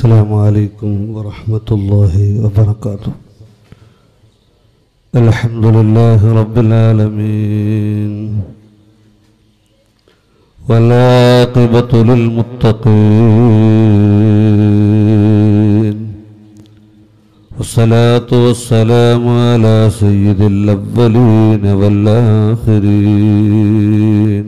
السلام عليكم ورحمة الله وبركاته الحمد لله رب العالمين والعاقبة للمتقين والصلاة والسلام على سيد الأولين والآخرين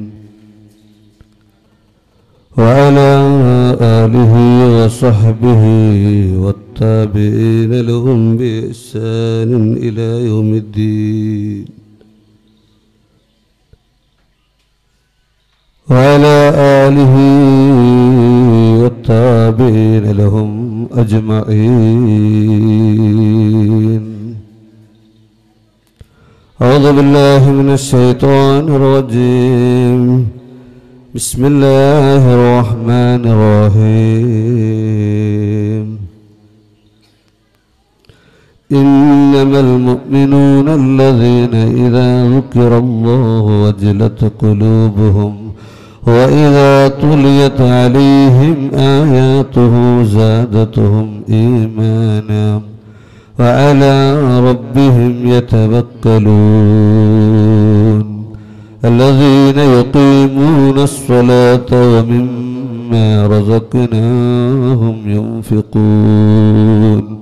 وعلى آله وصحبه والتابعين لهم بإحسان إلى يوم الدين وعلى آله والتابعين لهم أجمعين أعوذ بالله من الشيطان الرجيم بسم الله الرحمن الرحيم إنما المؤمنون الذين إذا ذكر الله وجلت قلوبهم وإذا تليت عليهم آياته زادتهم إيمانا وعلى ربهم يتوكلون الذين يقيمون الصلاة ومما رزقناهم ينفقون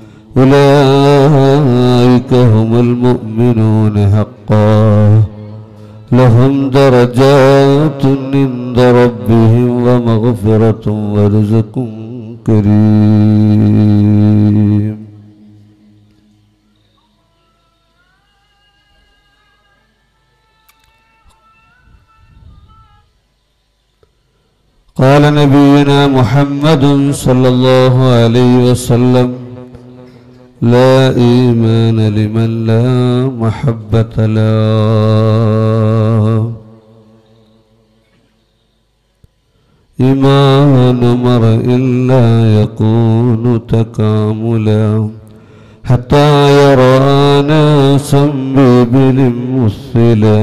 أولئك هم المؤمنون حقا لهم درجات عند ربهم ومغفرة ورزق كريم قال نبينا محمد صلى الله عليه وسلم لا إيمان لمن لا محبة له إيمان مرء لا يكون تكاملا حتى يرى ناسا بإبل مثلا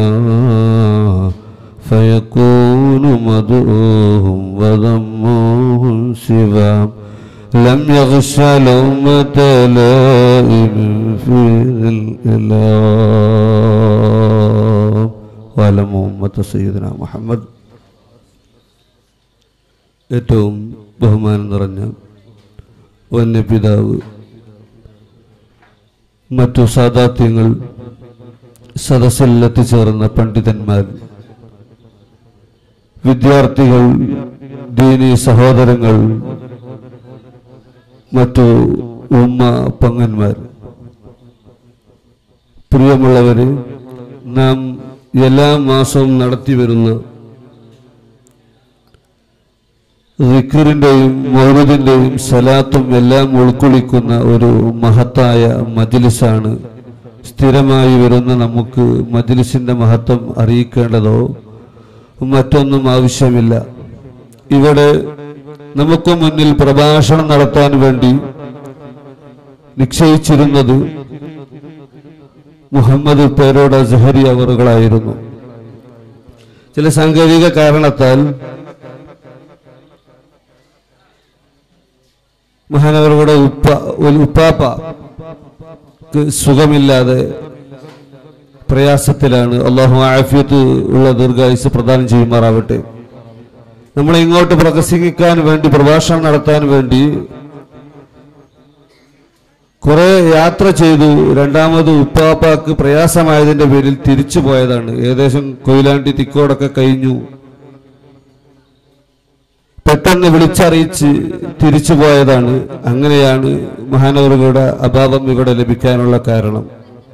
فيكون مدعوهم وذموهم سوى لم يغش لومة لائم في الإله وعلم أمة سيدنا محمد ഏറ്റവും ബഹുമാനം നിറഞ്ഞ വന്യപിതാവ് മറ്റു സാദാത്യങ്ങൾ സദസ്സിൽ എത്തിച്ചേർന്ന പണ്ഡിതന്മാർ വിദ്യാർത്ഥികൾ ദീനി സഹോദരങ്ങൾ മറ്റു ഉമ്മ പങ്ങന്മാർ പ്രിയമുള്ളവര് നാം എല്ലാ മാസവും നടത്തി വരുന്ന റിക്കറിൻ്റെയും മൗലൂദിൻ്റെയും സലാത്തും എല്ലാം ഉൾക്കൊള്ളിക്കുന്ന ഒരു മഹത്തായ മജിലിസാണ് സ്ഥിരമായി വരുന്ന നമുക്ക് മജിലിസിൻ്റെ മഹത്വം അറിയിക്കേണ്ടതോ മറ്റൊന്നും ആവശ്യമില്ല ഇവിടെ നമുക്ക് മുന്നിൽ പ്രഭാഷണം നടത്താൻ വേണ്ടി നിശ്ചയിച്ചിരുന്നത് മുഹമ്മദ് പേരോട് ജഹരി അവറുകളായിരുന്നു ചില സാങ്കേതിക കാരണത്താൽ മഹാനവരുടെ ഉപ്പ ഒരു ഉപ്പാപ്പ സുഖമില്ലാതെ പ്രയാസത്തിലാണ് അള്ളാഹു ആഫിയത്ത് ഉള്ള ദീർഘായുസ് പ്രദാനം ചെയ്യുമാറാവട്ടെ നമ്മളെ ഇങ്ങോട്ട് പ്രസംഗിക്കാൻ വേണ്ടി പ്രഭാഷണം നടത്താൻ വേണ്ടി കുറെ യാത്ര ചെയ്തു രണ്ടാമത് ഉപ്പാപ്പാക്ക് പ്രയാസമായതിന്റെ പേരിൽ തിരിച്ചു പോയതാണ് ഏകദേശം കൊയിലാണ്ടി തിക്കോടൊക്കെ കഴിഞ്ഞു പെട്ടെന്ന് വിളിച്ചറിയിച്ച് തിരിച്ചു പോയതാണ് അങ്ങനെയാണ് മഹാനവറുകളുടെ അഭാവം ഇവിടെ ലഭിക്കാനുള്ള കാരണം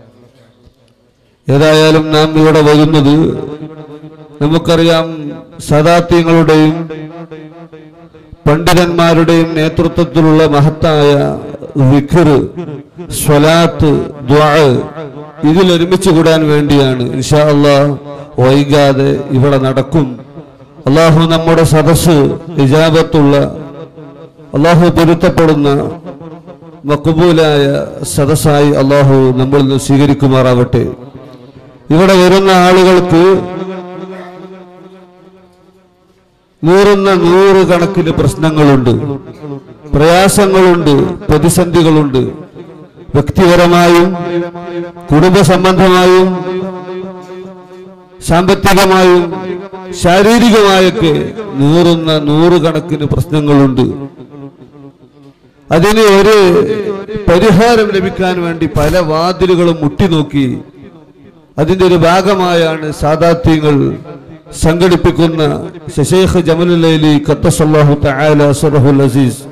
ഏതായാലും നാം ഇവിടെ വരുന്നത് നമുക്കറിയാം സദാത്യങ്ങളുടെയും പണ്ഡിതന്മാരുടെയും നേതൃത്വത്തിലുള്ള മഹത്തായ വിഖറ് സ്വലാത്ത് ദ്വാ ഇതിൽ ഒരുമിച്ച് കൂടാൻ വേണ്ടിയാണ് ഇൻഷാ അള്ളാഹ് വൈകാതെ ഇവിടെ നടക്കും അള്ളാഹു നമ്മുടെ സദസ് ഇജാബത്തുള്ള അള്ളാഹു പൊരുത്തപ്പെടുന്ന മക്കുബൂലായ സദസ്സായി അള്ളാഹു നമ്മളിൽ നിന്ന് സ്വീകരിക്കുമാറാവട്ടെ ഇവിടെ വരുന്ന ആളുകൾക്ക് നൂറുന്ന നൂറ് കണക്കിന് പ്രശ്നങ്ങളുണ്ട് പ്രയാസങ്ങളുണ്ട് പ്രതിസന്ധികളുണ്ട് വ്യക്തിപരമായും കുടുംബ സംബന്ധമായും സാമ്പത്തികമായും ശാരീരികമായൊക്കെ നൂറുന്ന നൂറുകണക്കിന് പ്രശ്നങ്ങളുണ്ട് അതിന് ഒരു പരിഹാരം ലഭിക്കാൻ വേണ്ടി പല വാതിലുകളും മുട്ടിനോക്കി അതിന്റെ ഒരു ഭാഗമായാണ് സാദാത്യങ്ങൾ സംഘടിപ്പിക്കുന്ന ശശേഖ് ജമലുലൈലി ഖത്തസല്ലാഹു തആല അസ്റഹുൽ അസീസ്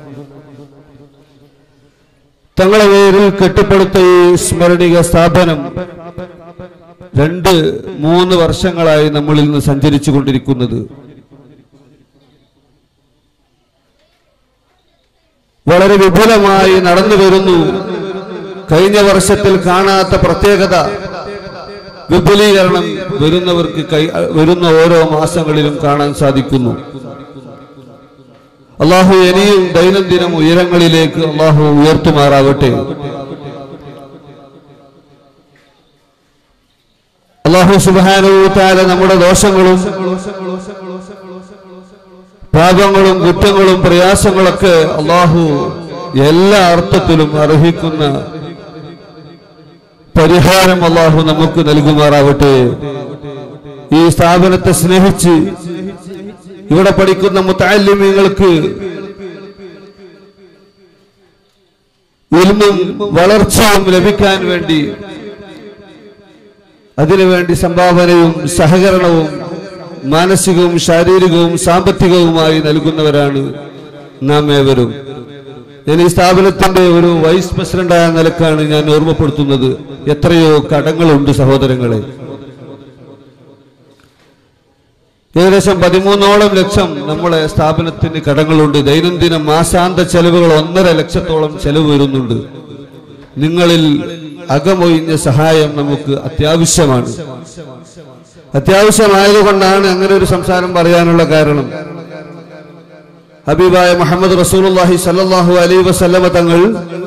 തങ്ങളെ പേരിൽ കെട്ടിപ്പടുത്ത ഈ സ്മരണിക സ്ഥാപനം രണ്ട് മൂന്ന് വർഷങ്ങളായി നമ്മളിൽ നിന്ന് സഞ്ചരിച്ചു കൊണ്ടിരിക്കുന്നത് വളരെ വിപുലമായി നടന്നു വരുന്നു കഴിഞ്ഞ വർഷത്തിൽ കാണാത്ത പ്രത്യേകത വിപുലീകരണം വരുന്നവർക്ക് കൈ വരുന്ന ഓരോ മാസങ്ങളിലും കാണാൻ സാധിക്കുന്നു അള്ളാഹു ഇനിയും ദൈനംദിനം ഉയരങ്ങളിലേക്ക് അള്ളാഹു ഉയർത്തുമാറാവട്ടെ അള്ളാഹു സുബാനുത്താല നമ്മുടെ ദോഷങ്ങളും പാപങ്ങളും കുറ്റങ്ങളും പ്രയാസങ്ങളൊക്കെ അള്ളാഹു എല്ലാ അർത്ഥത്തിലും അർഹിക്കുന്ന പരിഹാരം അള്ളാഹു നമുക്ക് നൽകുമാറാവട്ടെ ഈ സ്ഥാപനത്തെ സ്നേഹിച്ച് ഇവിടെ പഠിക്കുന്ന മുത്താലിമ്യങ്ങൾക്ക് ഇൽമും വളർച്ചയും ലഭിക്കാൻ വേണ്ടി അതിനുവേണ്ടി സംഭാവനയും സഹകരണവും മാനസികവും ശാരീരികവും സാമ്പത്തികവുമായി നൽകുന്നവരാണ് നാം ഏവരും ഞാൻ ഈ സ്ഥാപനത്തിന്റെ ഒരു വൈസ് പ്രസിഡന്റായ നിലക്കാണ് ഞാൻ ഓർമ്മപ്പെടുത്തുന്നത് എത്രയോ കടങ്ങളുണ്ട് സഹോദരങ്ങളെ ഏകദേശം പതിമൂന്നോളം ലക്ഷം നമ്മളെ സ്ഥാപനത്തിന് കടങ്ങളുണ്ട് ദൈനംദിന മാസാന്ത ചെലവുകൾ ഒന്നര ലക്ഷത്തോളം ചെലവ് വരുന്നുണ്ട് നിങ്ങളിൽ അകമൊഴിഞ്ഞ സഹായം നമുക്ക് അത്യാവശ്യമാണ് അത്യാവശ്യമായതുകൊണ്ടാണ് അങ്ങനെ ഒരു സംസാരം പറയാനുള്ള കാരണം ഹബീബായ മുഹമ്മദ് റസൂലുള്ളാഹി സല്ലല്ലാഹു അലൈഹി വസല്ലമ തങ്ങൾ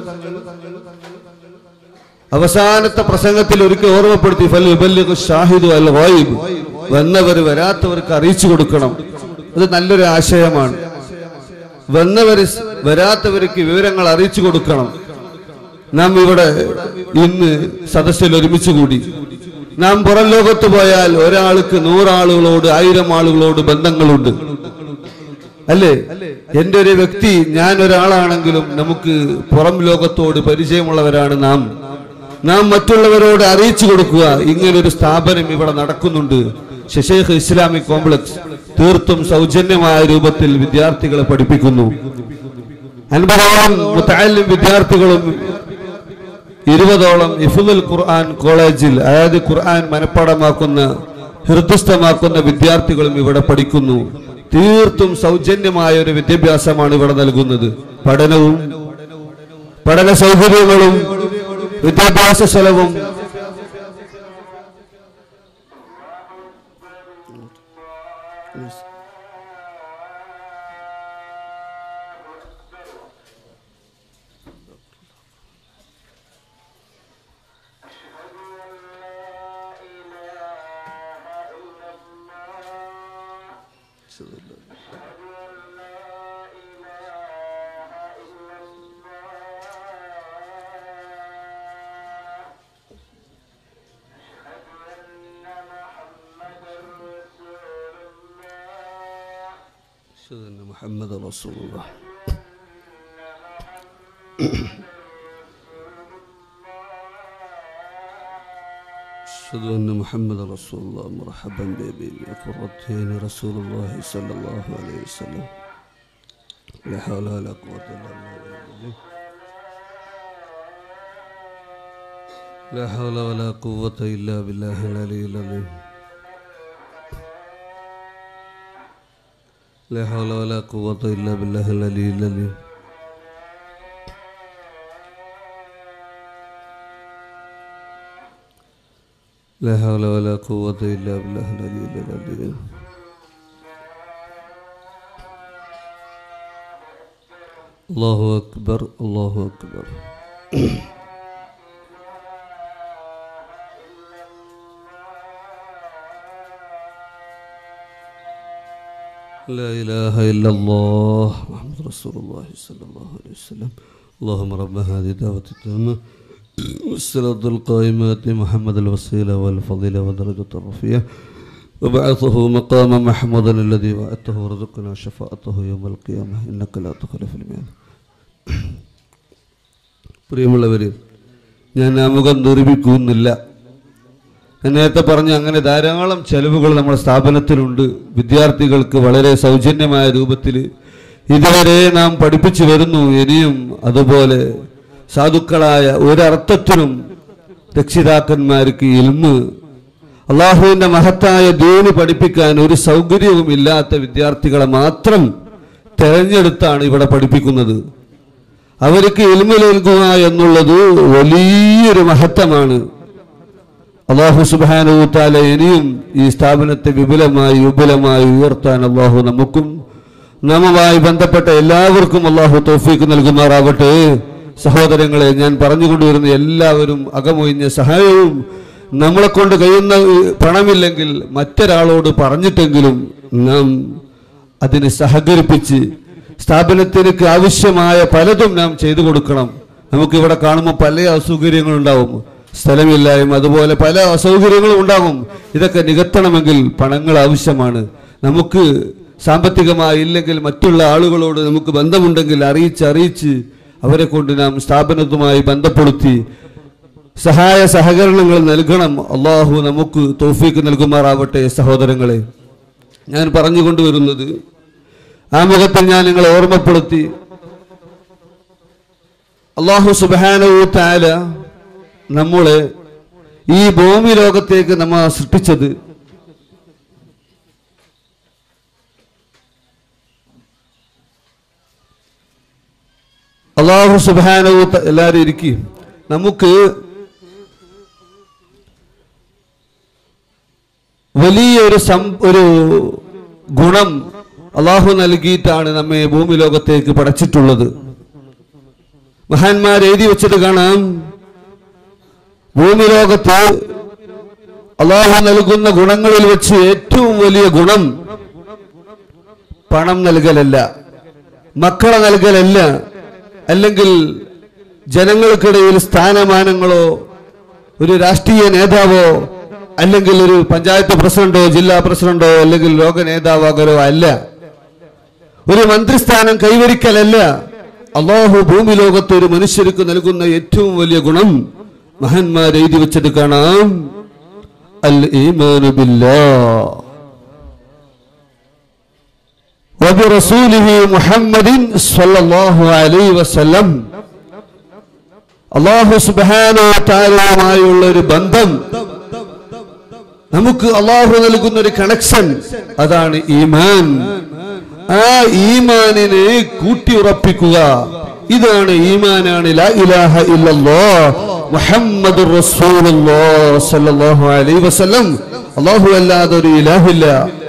അവസാനത്തെ പ്രസംഗത്തിൽ ഒരിക്കൽ ഓർമ്മപ്പെടുത്തി ഫൽ യുബല്ലിഗു ഷാഹിദു അൽ ഗായിബ് വന്നവർ വരാത്തവർക്ക് അറിയിച്ചു കൊടുക്കണം അത് നല്ലൊരു ആശയമാണ് വന്നവർ വരാത്തവർക്ക് വിവരങ്ങൾ അറിയിച്ചു കൊടുക്കണം നാം ഇവിടെ ഇന്ന് സദസ്സിൽ ഒരുമിച്ച് കൂടി നാം പുറം ലോകത്ത് പോയാൽ ഒരാൾക്ക് നൂറാളുകളോട് ആയിരം ആളുകളോട് ബന്ധങ്ങളുണ്ട് അല്ലേ എന്റെ ഒരു വ്യക്തി ഞാൻ ഒരാളാണെങ്കിലും നമുക്ക് പുറം ലോകത്തോട് പരിചയമുള്ളവരാണ് നാം നാം മറ്റുള്ളവരോട് അറിയിച്ചു കൊടുക്കുക ഇങ്ങനൊരു സ്ഥാപനം ഇവിടെ നടക്കുന്നുണ്ട് ശശേഖ് ഇസ്ലാമിക് കോംപ്ലക്സ് തീർത്തും സൗജന്യമായ രൂപത്തിൽ വിദ്യാർത്ഥികളെ പഠിപ്പിക്കുന്നു അൻപതോളം മുത്താലിം വിദ്യാർത്ഥികളും ഇരുപതോളം ഇഫുൽ ഖുർആൻ കോളേജിൽ അതായത് ഖുർആൻ മനഃപ്പാടമാക്കുന്ന ഹൃദയസ്ഥമാക്കുന്ന വിദ്യാർത്ഥികളും ഇവിടെ പഠിക്കുന്നു തീർത്തും സൗജന്യമായ ഒരു വിദ്യാഭ്യാസമാണ് ഇവിടെ നൽകുന്നത് പഠനവും പഠന സൗകര്യങ്ങളും വിദ്യാഭ്യാസ ചെലവും أشهد أن محمد رسول الله أشهد أن محمد رسول الله مرحبا بأبي قرتين رسول الله صلى الله عليه وسلم لا حول ولا قوة إلا بالله لا حول ولا قوة إلا بالله العلي العظيم لا حول ولا قوة إلا بالله العلي العظيم لا حول ولا قوة إلا بالله العلي العظيم الله أكبر الله أكبر لا إله إلا الله محمد رسول الله صلى الله عليه وسلم اللهم رب هذه الدعوة التامة والصلاة القائمة محمد الوسيلة والفضيلة ودرجة الرفيعة وبعثه مقاما محمودا الذي وعدته ورزقنا شفاعته يوم القيامة إنك لا تخلف الميعاد പ്രിയമുള്ളവർ ഞാൻ ആമുഖം ദുരിപ്പിക്കുന്നില്ല ഞാൻ നേരത്തെ പറഞ്ഞ അങ്ങനെ ധാരാളം ചെലവുകൾ നമ്മുടെ സ്ഥാപനത്തിലുണ്ട് വിദ്യാർത്ഥികൾക്ക് വളരെ സൗജന്യമായ രൂപത്തിൽ ഇതുവരെ നാം പഠിപ്പിച്ചു വരുന്നു ഇനിയും അതുപോലെ സാധുക്കളായ ഒരർത്ഥത്തിനും രക്ഷിതാക്കന്മാർക്ക് ഇൽമ് അള്ളാഹുവിൻ്റെ മഹത്തായ ദീന് പഠിപ്പിക്കാൻ ഒരു സൗകര്യവും ഇല്ലാത്ത വിദ്യാർത്ഥികളെ മാത്രം തെരഞ്ഞെടുത്താണ് ഇവിടെ പഠിപ്പിക്കുന്നത് അവർക്ക് ഇൽമ നൽകുക എന്നുള്ളത് വലിയൊരു മഹത്വമാണ് അള്ളാഹു സുബാനുത്താല ഇനിയും ഈ സ്ഥാപനത്തെ വിപുലമായി വിപുലമായി ഉയർത്താൻ അള്ളാഹു നമുക്കും നമ്മുമായി ബന്ധപ്പെട്ട എല്ലാവർക്കും അള്ളാഹു തോഫീക്ക് നൽകുമാറാവട്ടെ സഹോദരങ്ങളെ ഞാൻ പറഞ്ഞുകൊണ്ടുവരുന്ന എല്ലാവരും അകമൊഴിഞ്ഞ സഹായവും നമ്മളെ കൊണ്ട് കഴിയുന്ന പണമില്ലെങ്കിൽ മറ്റൊരാളോട് പറഞ്ഞിട്ടെങ്കിലും നാം അതിനെ സഹകരിപ്പിച്ച് സ്ഥാപനത്തിലേക്ക് ആവശ്യമായ പലതും നാം ചെയ്തു കൊടുക്കണം നമുക്കിവിടെ കാണുമ്പോൾ പല അസൗകര്യങ്ങളുണ്ടാവും സ്ഥലമില്ലായ്മ അതുപോലെ പല അസൗകര്യങ്ങളും ഉണ്ടാകും ഇതൊക്കെ നികത്തണമെങ്കിൽ പണങ്ങൾ ആവശ്യമാണ് നമുക്ക് സാമ്പത്തികമായി ഇല്ലെങ്കിൽ മറ്റുള്ള ആളുകളോട് നമുക്ക് ബന്ധമുണ്ടെങ്കിൽ അറിയിച്ച് അറിയിച്ച് അവരെ കൊണ്ട് നാം സ്ഥാപനത്തുമായി ബന്ധപ്പെടുത്തി സഹായ സഹകരണങ്ങൾ നൽകണം അള്ളാഹു നമുക്ക് തോഫീക്ക് നൽകുമാറാവട്ടെ സഹോദരങ്ങളെ ഞാൻ പറഞ്ഞുകൊണ്ടുവരുന്നത് ആ മുഖത്തിൽ ഞാൻ നിങ്ങളെ ഓർമ്മപ്പെടുത്തി അള്ളാഹു സുബാനവു താല നമ്മളെ ഈ ഭൂമി ലോകത്തേക്ക് നമ്മ സൃഷ്ടിച്ചത് അള്ളാഹു സുബാനവു എല്ലാവരും ഇരിക്കും നമുക്ക് വലിയൊരു സം ഒരു ഗുണം അള്ളാഹു നൽകിയിട്ടാണ് നമ്മെ ഭൂമി ലോകത്തേക്ക് പടച്ചിട്ടുള്ളത് മഹാന്മാർ എഴുതി വെച്ചത് കാണാം ഭൂമി ലോകത്ത് അള്ളാഹു നൽകുന്ന ഗുണങ്ങളിൽ വെച്ച് ഏറ്റവും വലിയ ഗുണം പണം നൽകലല്ല മക്കളെ നൽകലല്ല അല്ലെങ്കിൽ ജനങ്ങൾക്കിടയിൽ സ്ഥാനമാനങ്ങളോ ഒരു രാഷ്ട്രീയ നേതാവോ അല്ലെങ്കിൽ ഒരു പഞ്ചായത്ത് പ്രസിഡന്റോ ജില്ലാ പ്രസിഡന്റോ അല്ലെങ്കിൽ ലോക നേതാവാകലോ അല്ല ഒരു മന്ത്രിസ്ഥാനം കൈവരിക്കലല്ല അള്ളാഹു ഭൂമി ലോകത്ത് ഒരു മനുഷ്യർക്ക് നൽകുന്ന ഏറ്റവും വലിയ ഗുണം മഹാന്മാർ എഴുതി വെച്ചത് കാണാം അൽ ഈമാനു ബില്ലാഹ് وبرسوله محمد صلى الله عليه وسلم അള്ളാഹു സുബാനോ താരവുമായുള്ള ഒരു ബന്ധം നമുക്ക് അള്ളാഹു നൽകുന്ന ഒരു കണക്ഷൻ അതാണ് ഈമാൻ ആ ഈമാനിനെ കൂട്ടിയുറപ്പിക്കുക ഇതാണ് ഈമാനാണ് ലാ ഇലാഹ ഇല്ലല്ലോ മുഹമ്മദ് സല്ലല്ലാഹു അലൈഹി വസല്ലം അള്ളാഹു അല്ലാതെ ഒരു ഇലാഹില്ല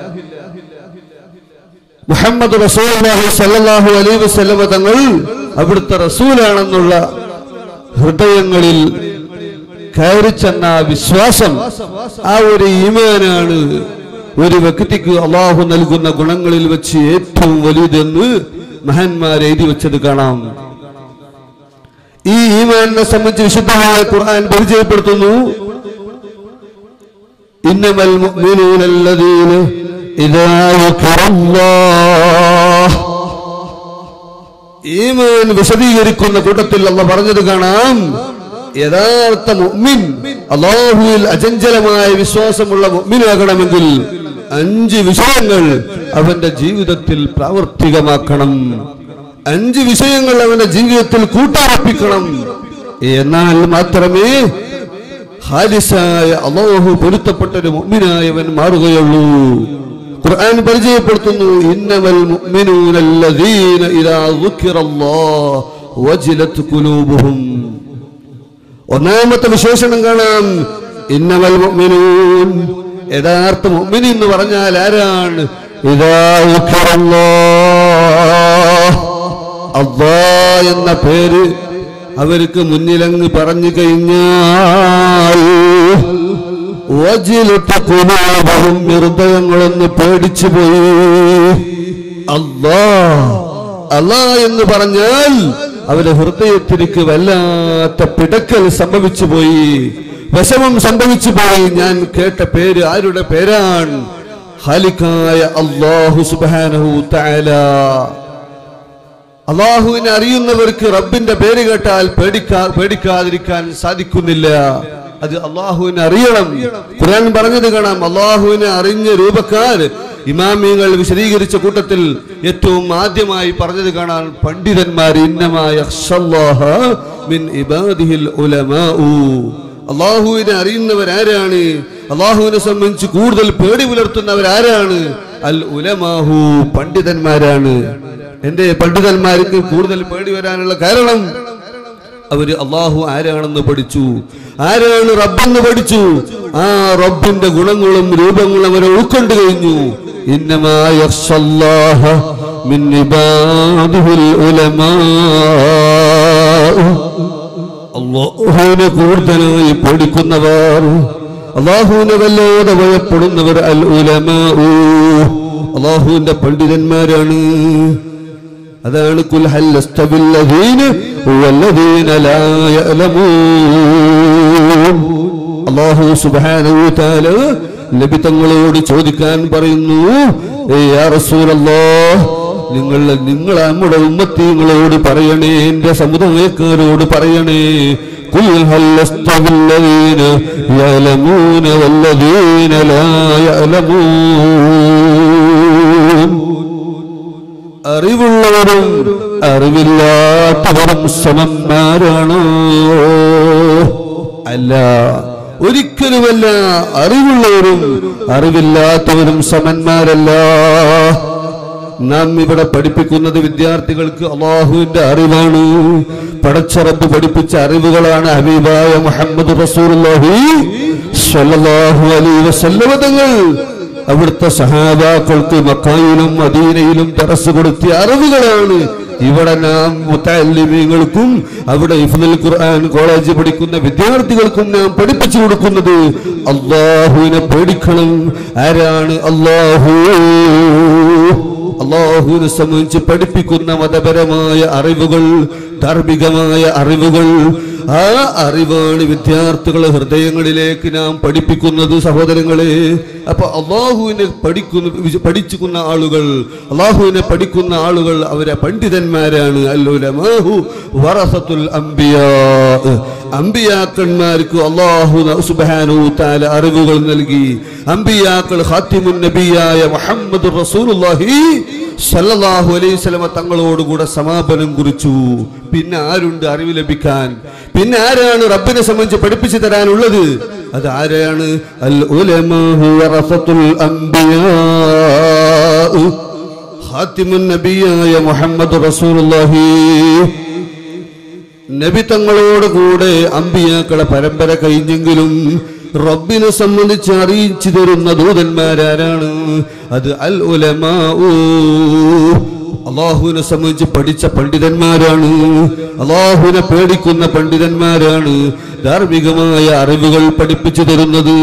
മുഹമ്മദ് റസൂലുള്ളാഹി സല്ലല്ലാഹു അലൈഹി വസല്ലം തങ്ങൾ അവിടുത്തെ റസൂലാണെന്നുള്ള ഹൃദയങ്ങളിൽ കയറി ചെന്ന വിശ്വാസം ആ ഒരു ഈമാനാണ് ഒരു വ്യക്തിക്ക് അള്ളാഹു നൽകുന്ന ഗുണങ്ങളിൽ വെച്ച് ഏറ്റവും വലുതെന്ന് മഹാന്മാർ എഴുതി വെച്ചത് കാണാം ഈ ഈമാനിനെ സംബന്ധിച്ച് വിശുദ്ധമായ ഖുർആൻ പരിചയപ്പെടുത്തുന്നു ഇന്നമൽ മുഅ്മിനൂനല്ലദീന ഇദാ ذكرallahu ഈമാൻ വിശദീകരിക്കുന്ന കൂട്ടത്തിൽ അല്ല പറഞ്ഞത് കാണാം യഥാർത്ഥ മുഅ്മിൻ അള്ളാഹുവിൽ അചഞ്ചലമായ വിശ്വാസമുള്ള മുഅ്മിനാകണമെങ്കിൽ അഞ്ച് വിഷയങ്ങൾ അവന്റെ ജീവിതത്തിൽ പ്രാവർത്തികമാക്കണം അഞ്ച് വിഷയങ്ങൾ അവന്റെ ജീവിതത്തിൽ കൂട്ടുറപ്പിക്കണം എന്നാൽ മാത്രമേ ഹാരിസായ അള്ളാഹു പൊരുത്തപ്പെട്ട ഒരു മുഅ്മിനായവൻ മാറുകയുള്ളൂ ഖുർആൻ പരിചയപ്പെടുത്തുന്നു ഇന്നമൽ മുഅ്മിനൂനല്ലദീന ഇദാ ദുക്കിറല്ലാഹു വജിലത് ഖുലൂബുഹും ഒന്നാമത്തെ വിശേഷണം കാണാം ഇന്നമൽ മുഅ്മിനൂൻ യഥാർത്ഥ മുഅ്മിൻ എന്ന് പറഞ്ഞാൽ ആരാണ് ഇദാ ദുക്കിറല്ലാഹ് അള്ളാ എന്ന പേര് അവർക്ക് മുന്നിലങ്ങ് പറഞ്ഞു കഴിഞ്ഞാൽ വജിലത്ത് കുലൂബഹും ഹൃദയങ്ങളൊന്ന് പേടിച്ചു പോയി അല്ലാ അല്ലാ എന്ന് പറഞ്ഞാൽ അവരുടെ ഹൃദയത്തിലേക്ക് വല്ലാത്ത പിടക്കൽ സംഭവിച്ചു പോയി വിഷമം സംഭവിച്ചു പോയി ഞാൻ കേട്ട പേര് ആരുടെ പേരാണ് ഖാലിക്കായ അല്ലാഹു സുബ്ഹാനഹു തആല അള്ളാഹുവിനെ അറിയുന്നവർക്ക് റബ്ബിന്റെ പേര് കേട്ടാൽ പേടിക്കാ പേടിക്കാതിരിക്കാൻ സാധിക്കുന്നില്ല അത് അള്ളാഹുവിനെ അറിയണം ഖുർആൻ പറഞ്ഞത് കാണാം അള്ളാഹുവിനെ അറിഞ്ഞ രൂപക്കാർ ഇമാമിയങ്ങൾ വിശദീകരിച്ച കൂട്ടത്തിൽ ഏറ്റവും ആദ്യമായി പറഞ്ഞത് കാണാൻ പണ്ഡിതന്മാർ ഇന്നമായ മിൻ ഇബാദിഹിൽ ഉലമാഉ അള്ളാഹുവിനെ അറിയുന്നവരാരാണ് അള്ളാഹുവിനെ സംബന്ധിച്ച് കൂടുതൽ പേടി പുലർത്തുന്നവരാരാണ് അൽ ഉലമാഹു പണ്ഡിതന്മാരാണ് എന്റെ പണ്ഡിതന്മാർക്ക് കൂടുതൽ പേടി വരാനുള്ള കാരണം അവര് അള്ളാഹു ആരാണെന്ന് പഠിച്ചു ആരാണ് റബ്ബെന്ന് പഠിച്ചു ആ റബ്ബിന്റെ ഗുണങ്ങളും രൂപങ്ങളും അവരെ ഉൾക്കൊണ്ടു കഴിഞ്ഞു ഇന്നമാ യഖ്ശല്ലാഹ മിൻ ഇബാദിഹിൽ ഉലമാ അള്ളാഹുവിനെ കൂടുതലായി പേടിക്കുന്നവർ അള്ളാഹുവിനെ വല്ലാതെ ഭയപ്പെടുന്നവർ അൽ ഉലമാ അള്ളാഹുവിന്റെ പണ്ഡിതന്മാരാണ് അതാണ് കുൽ ഹൽ അസ്തബിൽ ലദീന വല്ലദീന ലാ യഅലമൂൻ അല്ലാഹു സുബ്ഹാനഹു വ തആല നബി തങ്ങളോട് ചോദിക്കാൻ പറയുന്നു ഏ യാ റസൂലല്ലാഹ് നിങ്ങൾ നിങ്ങൾ നമ്മുടെ ഉമ്മത്തീങ്ങളോട് പറയണേ എന്റെ സമുദായക്കാരോട് പറയണേ കുൽ ഹൽ അസ്തബിൽ ലദീന യഅലമൂന വല്ലദീന ലാ യഅലമൂൻ അറിവുള്ളവരും അറിവില്ലാത്തവരും സമന്മാരാണോ അല്ല ഒരിക്കലുമല്ല അറിവുള്ളവരും അറിവില്ലാത്തവരും സമന്മാരല്ല നാം ഇവിടെ പഠിപ്പിക്കുന്നത് വിദ്യാർത്ഥികൾക്ക് അള്ളാഹുവിന്റെ അറിവാണ് പടച്ചറപ്പ് പഠിപ്പിച്ച അറിവുകളാണ് ഹബീബായ മുഹമ്മദ് റസൂലുള്ളാഹി സ്വല്ലല്ലാഹു അലൈഹി വസല്ലമ തങ്ങൾ അവിടുത്തെ സഹാബാക്കൾക്ക് മക്കായിലും മദീനയിലും തറസ് കൊടുത്തിയ അറിവുകളാണ് ഇവിടെ നാം മുത്തല്ലിമീങ്ങൾക്കും അവിടെ ഇഫ്ദുൽ ഖുർആൻ കോളേജ് പഠിക്കുന്ന വിദ്യാർത്ഥികൾക്കും നാം പഠിപ്പിച്ചു കൊടുക്കുന്നത് അള്ളാഹുവിനെ പേടിക്കണം ആരാണ് അള്ളാഹു അള്ളാഹുവിനെ സംബന്ധിച്ച് പഠിപ്പിക്കുന്ന മതപരമായ അറിവുകൾ ധാർമ്മികമായ അറിവുകൾ ആ അറിവാണ് വിദ്യാർത്ഥികളെ ഹൃദയങ്ങളിലേക്ക് നാം പഠിപ്പിക്കുന്നത് സഹോദരങ്ങളെ അപ്പൊ അള്ളാഹുവിനെ പഠിക്കുന്ന വിജ- പഠിച്ചിക്കുന്ന ആളുകൾ അള്ളാഹുവിനെ പഠിക്കുന്ന ആളുകൾ അവരെ പണ്ഡിതന്മാരാണ് അല്ലുലമാഹു വറസത്തുൽ അംബിയാ അംബിയാക്കന്മാർക്ക് അള്ളാഹു സുബാനു താല അറിവുകൾ നൽകി അംബിയാക്കൾ ഖാത്തിമുൻ നബിയായ മുഹമ്മദ് റസൂലുള്ളാഹി സല്ലല്ലാഹു അലൈഹി വസല്ലമ തങ്ങളോടുകൂടെ സമാപനം കുറിച്ചു പിന്നെ ആരുണ്ട് അറിവ് ലഭിക്കാൻ പിന്നെ ആരാണ് റബ്ബിനെ സംബന്ധിച്ച് പഠിപ്പിച്ചു തരാനുള്ളത് അത് ആരാണ് അൽ ഉലമാഹു വറസത്തുൽ അംബിയാ ഖാത്തിമുൻ നബിയായ മുഹമ്മദ് റസൂലുള്ളാഹി നബി തങ്ങളോട് കൂടെ അമ്പിയാക്കളെ പരമ്പര കഴിഞ്ഞെങ്കിലും റബ്ബിനെ സംബന്ധിച്ച് അറിയിച്ചു തരുന്ന ദൂതന്മാരാരാണ് അത് അൽ ഉലമാ അള്ളാഹുവിനെ സംബന്ധിച്ച് പഠിച്ച പണ്ഡിതന്മാരാണ് അള്ളാഹുവിനെ പേടിക്കുന്ന പണ്ഡിതന്മാരാണ് ധാർമ്മികമായ അറിവുകൾ പഠിപ്പിച്ചു തരുന്നത്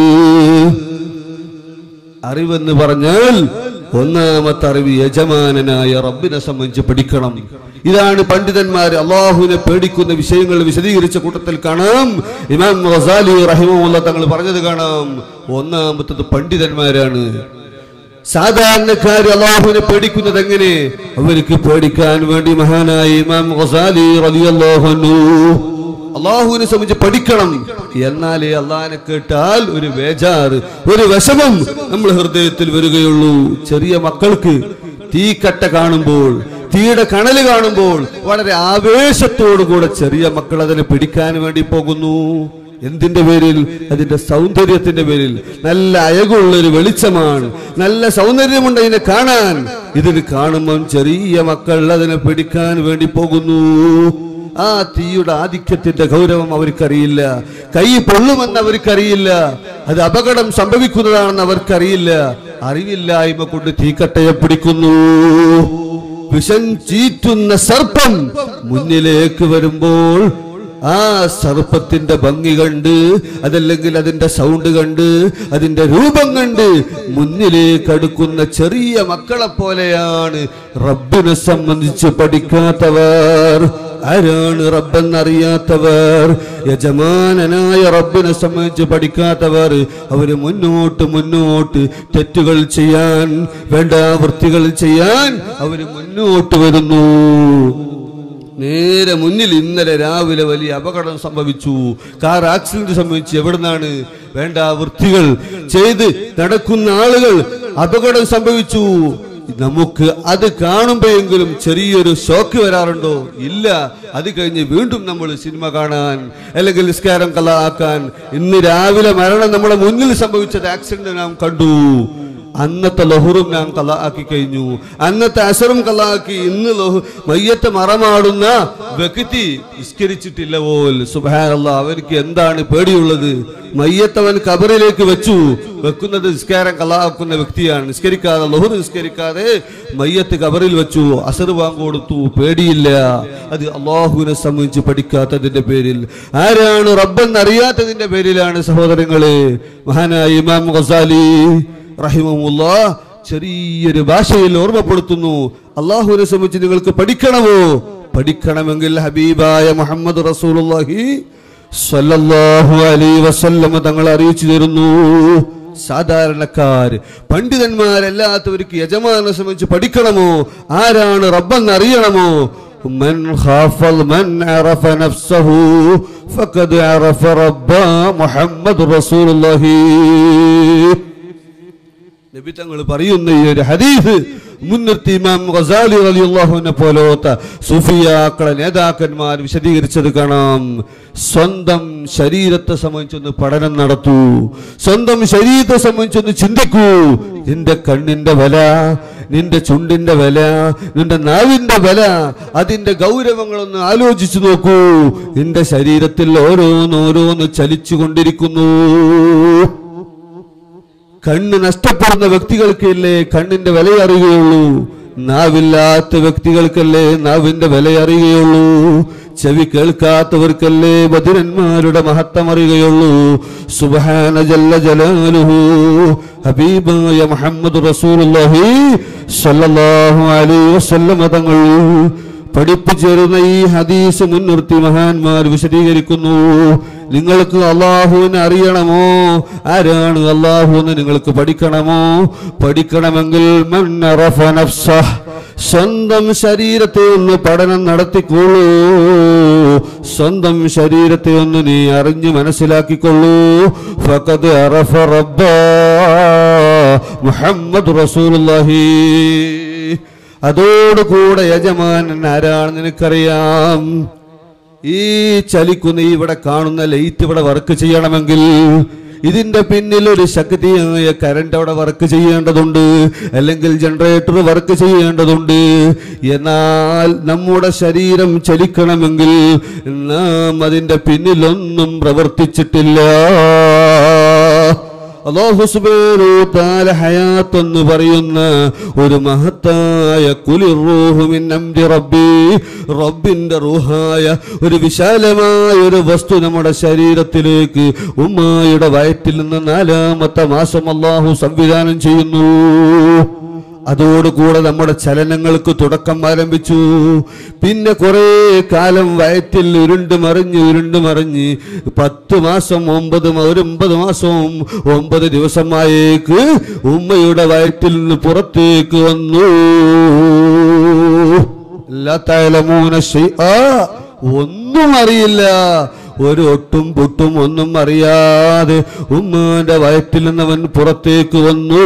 അറിവെന്ന് പറഞ്ഞാൽ ഒന്നാമത്തെ അറിവ് യജമാനനായ റബ്ബിനെ സംബന്ധിച്ച് പഠിക്കണം ഇതാണ് പണ്ഡിതന്മാർ അള്ളാഹുവിനെ പേടിക്കുന്ന വിഷയങ്ങൾ വിശദീകരിച്ച കൂട്ടത്തിൽ കാണാം ഇമാം റസാലി റഹിമുള്ള തങ്ങൾ പറഞ്ഞത് കാണാം ഒന്നാമത്തത് പണ്ഡിതന്മാരാണ് സാധാരണക്കാർ അള്ളാഹുവിനെ പേടിക്കുന്നത് എങ്ങനെ അവർക്ക് പേടിക്കാൻ വേണ്ടി മഹാനായ ഇമാം ഗസാലി റളിയല്ലാഹു അൻഹു അള്ളാഹുവിനെ സംബന്ധിച്ച് പഠിക്കണം എന്നാലേ അള്ളാഹിനെ കേട്ടാൽ ഒരു വേജാറ് ഒരു വിഷമം നമ്മൾ ഹൃദയത്തിൽ വരികയുള്ളൂ ചെറിയ മക്കൾക്ക് തീക്കട്ട കാണുമ്പോൾ തീയുടെ കണല് കാണുമ്പോൾ വളരെ ആവേശത്തോടു കൂടെ ചെറിയ മക്കൾ അതിനെ പിടിക്കാൻ വേണ്ടി പോകുന്നു എന്തിന്റെ പേരിൽ അതിന്റെ സൗന്ദര്യത്തിന്റെ പേരിൽ നല്ല അയകുള്ള ഒരു വെളിച്ചമാണ് നല്ല സൗന്ദര്യമുണ്ട് അതിനെ കാണാൻ ഇതിന് കാണുമ്പം ചെറിയ മക്കൾ അതിനെ പിടിക്കാൻ വേണ്ടി പോകുന്നു ആ തീയുടെ ആധിക്യത്തിന്റെ ഗൗരവം അവർക്കറിയില്ല കൈ പൊള്ളുമെന്ന് അവർക്കറിയില്ല അത് അപകടം സംഭവിക്കുന്നതാണെന്ന് അവർക്കറിയില്ല അറിവില്ലായ്മ കൊണ്ട് തീക്കട്ടയെ പിടിക്കുന്നു വിഷം ചീറ്റുന്ന സർപ്പം മുന്നിലേക്ക് വരുമ്പോൾ ആ സർപ്പത്തിന്റെ ഭംഗി കണ്ട് അതല്ലെങ്കിൽ അതിന്റെ സൗണ്ട് കണ്ട് അതിന്റെ രൂപം കണ്ട് മുന്നിലേക്ക് അടുക്കുന്ന ചെറിയ മക്കളെ പോലെയാണ് റബ്ബിനെ സംബന്ധിച്ച് പഠിക്കാത്തവർ ആരാണ് റബ്ബെന്നറിയാത്തവർ യജമാനനായ റബ്ബിനെ സംബന്ധിച്ച് പഠിക്കാത്തവർ അവര് മുന്നോട്ട് മുന്നോട്ട് തെറ്റുകൾ ചെയ്യാൻ വേണ്ട വൃത്തികൾ ചെയ്യാൻ അവര് മുന്നോട്ട് വരുന്നു നേരെ മുന്നിൽ ഇന്നലെ രാവിലെ വലിയ അപകടം സംഭവിച്ചു കാർ ആക്സിഡന്റ് സംഭവിച്ചു എവിടുന്നാണ് വേണ്ട വൃത്തികൾ ചെയ്ത് നടക്കുന്ന ആളുകൾ അപകടം സംഭവിച്ചു നമുക്ക് അത് കാണുമ്പോഴെങ്കിലും ചെറിയൊരു ഷോക്ക് വരാറുണ്ടോ ഇല്ല അത് കഴിഞ്ഞ് വീണ്ടും നമ്മൾ സിനിമ കാണാൻ അല്ലെങ്കിൽ നിസ്കാരം കലാക്കാൻ ഇന്ന് രാവിലെ മരണം നമ്മുടെ മുന്നിൽ സംഭവിച്ചത് ആക്സിഡന്റ് നാം കണ്ടു അന്നത്തെ ലഹുറും ഞാൻ കലാക്കി കഴിഞ്ഞു അന്നത്തെ അസറും കലാക്കി ഇന്ന് ലഹു മയ്യത്തെ മറമാടുന്ന വ്യക്തി നിസ്കരിച്ചിട്ടില്ല പോൽ സുബാനല്ല അവർക്ക് എന്താണ് പേടിയുള്ളത് മയ്യത്തവൻ കബറിലേക്ക് വെച്ചു വെക്കുന്നത് നിസ്കാരം കലാക്കുന്ന വ്യക്തിയാണ് നിസ്കരിക്കാതെ ലഹുർ നിസ്കരിക്കാതെ മയ്യത്ത് കബറിൽ വെച്ചു അസർ വാങ്ങ് കൊടുത്തു പേടിയില്ല അത് അള്ളാഹുവിനെ സംബന്ധിച്ച് പഠിക്കാത്തതിന്റെ പേരിൽ ആരാണ് റബ്ബെന്ന് അറിയാത്തതിന്റെ പേരിലാണ് സഹോദരങ്ങളെ മഹാനായ ഇമാം ഗസാലി റഹിമുല്ല ചെറിയൊരു ഭാഷയിൽ ഓർമ്മപ്പെടുത്തുന്നു അള്ളാഹുവിനെ സംബന്ധിച്ച് നിങ്ങൾക്ക് പഠിക്കണമോ പഠിക്കണമെങ്കിൽ ഹബീബായ മുഹമ്മദ് റസൂലുള്ളാഹി സ്വല്ലല്ലാഹു അലൈഹി വസല്ലമ തങ്ങൾ അറിയിച്ചു തരുന്നു സാധാരണക്കാർ പണ്ഡിതന്മാരല്ലാത്തവർക്ക് യജമാനെ സംബന്ധിച്ച് പഠിക്കണമോ ആരാണ് റബ്ബെന്ന് അറിയണമോ من خاف من عرف نفسه فقد عرف ربا محمد رسول الله നബി തങ്ങൾ പറയുന്ന ഈ ഒരു ഹദീസ് മുൻനിർത്തി ഇമാം ഗസാലി റളിയല്ലാഹുവിനെ പോലത്തെ സുഫിയാക്കളെ നേതാക്കന്മാർ വിശദീകരിച്ചത് കാണാം സ്വന്തം ശരീരത്തെ സംബന്ധിച്ചൊന്ന് പഠനം നടത്തൂ സ്വന്തം ശരീരത്തെ സംബന്ധിച്ചൊന്ന് ചിന്തിക്കൂ നിന്റെ കണ്ണിന്റെ വില നിന്റെ ചുണ്ടിന്റെ വില നിന്റെ നാവിന്റെ വില അതിന്റെ ഗൗരവങ്ങളൊന്ന് ആലോചിച്ചു നോക്കൂ നിന്റെ ശരീരത്തിൽ ഓരോന്നോരോന്ന് ചലിച്ചു കൊണ്ടിരിക്കുന്നു കണ്ണ് നഷ്ടപ്പെടുന്ന വ്യക്തികൾക്കല്ലേ കണ്ണിന്റെ വില അറിയുകയുള്ളൂ നാവില്ലാത്ത വ്യക്തികൾക്കല്ലേ നാവിന്റെ വില അറിയുകയുള്ളൂ ചെവി കേൾക്കാത്തവർക്കല്ലേ ബദിരന്മാരുടെ മഹത്വം അറിയുകയുള്ളൂ സുബഹാന ജല്ല ജലാലുഹു ഹബീബായ മുഹമ്മദ് റസൂലുള്ളാഹി സ്വല്ലല്ലാഹു അലൈഹി വസല്ലമ തങ്ങൾ പഠിപ്പിച്ചേരുന്ന ഈ ഹദീസ് മുൻനിർത്തി മഹാന്മാർ വിശദീകരിക്കുന്നു നിങ്ങൾക്ക് അള്ളാഹുവിനെ അറിയണമോ ആരാണ് അള്ളാഹു എന്ന് നിങ്ങൾക്ക് പഠിക്കണമോ പഠിക്കണമെങ്കിൽ മൻ അറഫ നഫ്സഹ്. സ്വന്തം ശരീരത്തെ ഒന്ന് പഠനം നടത്തിക്കൊള്ളൂ സ്വന്തം ശരീരത്തെ ഒന്ന് നീ അറിഞ്ഞ് മനസ്സിലാക്കിക്കൊള്ളൂ ഫഖദ് അറഫ റബ്ബ മുഹമ്മദ് റസൂലുള്ളാഹി അതോടുകൂടെ യജമാനൻ ആരാണെന്ന് നിനക്കറിയാം ഈ ചലിക്കുന്ന ഈ ഇവിടെ കാണുന്ന ലൈറ്റ് ഇവിടെ വർക്ക് ചെയ്യണമെങ്കിൽ ഇതിന്റെ പിന്നിൽ ഒരു ശക്തിയായ കരണ്ട് അവിടെ വർക്ക് ചെയ്യേണ്ടതുണ്ട് അല്ലെങ്കിൽ ജനറേറ്റർ വർക്ക് ചെയ്യേണ്ടതുണ്ട് എന്നാൽ നമ്മുടെ ശരീരം ചലിക്കണമെങ്കിൽ നാം അതിന്റെ പിന്നിലൊന്നും പ്രവർത്തിച്ചിട്ടില്ല അല്ലാഹു സുബ്ഹാനഹു വ തആല ഹയാത്ത് എന്ന് പറയുന്ന ഒരു മഹത്തായ കുലിർ റൂഹു മിൻ അംരി റബ്ബി റബ്ബിന്റെ റൂഹായ ഒരു വിശാലമായ ഒരു വസ്തു നമ്മുടെ ശരീരത്തിലേക്ക് ഉമ്മായുടെ വയറ്റിൽ നിന്ന് നാലാമത്തെ മാസം അല്ലാഹു സംവിധാനം ചെയ്യുന്നു അതോടുകൂടെ നമ്മുടെ ചലനങ്ങൾക്ക് തുടക്കം ആരംഭിച്ചു പിന്നെ കുറെ കാലം വയറ്റിൽ ഉരുണ്ട് മറിഞ്ഞ് ഉരുണ്ട് മറിഞ്ഞ് പത്ത് മാസം ഒമ്പത് മ- ഒരു ഒമ്പത് മാസവും ഒമ്പത് ദിവസമായേക്ക് ഉമ്മയുടെ വയറ്റിൽ നിന്ന് പുറത്തേക്ക് വന്നു ലാ തഅലമൂന ശൈആ. ഒന്നും അറിയില്ല ഒരു ഒട്ടും പൊട്ടും ഒന്നും അറിയാതെ ഉമ്മാന്റെ വയറ്റിൽ നിന്നവൻ പുറത്തേക്ക് വന്നു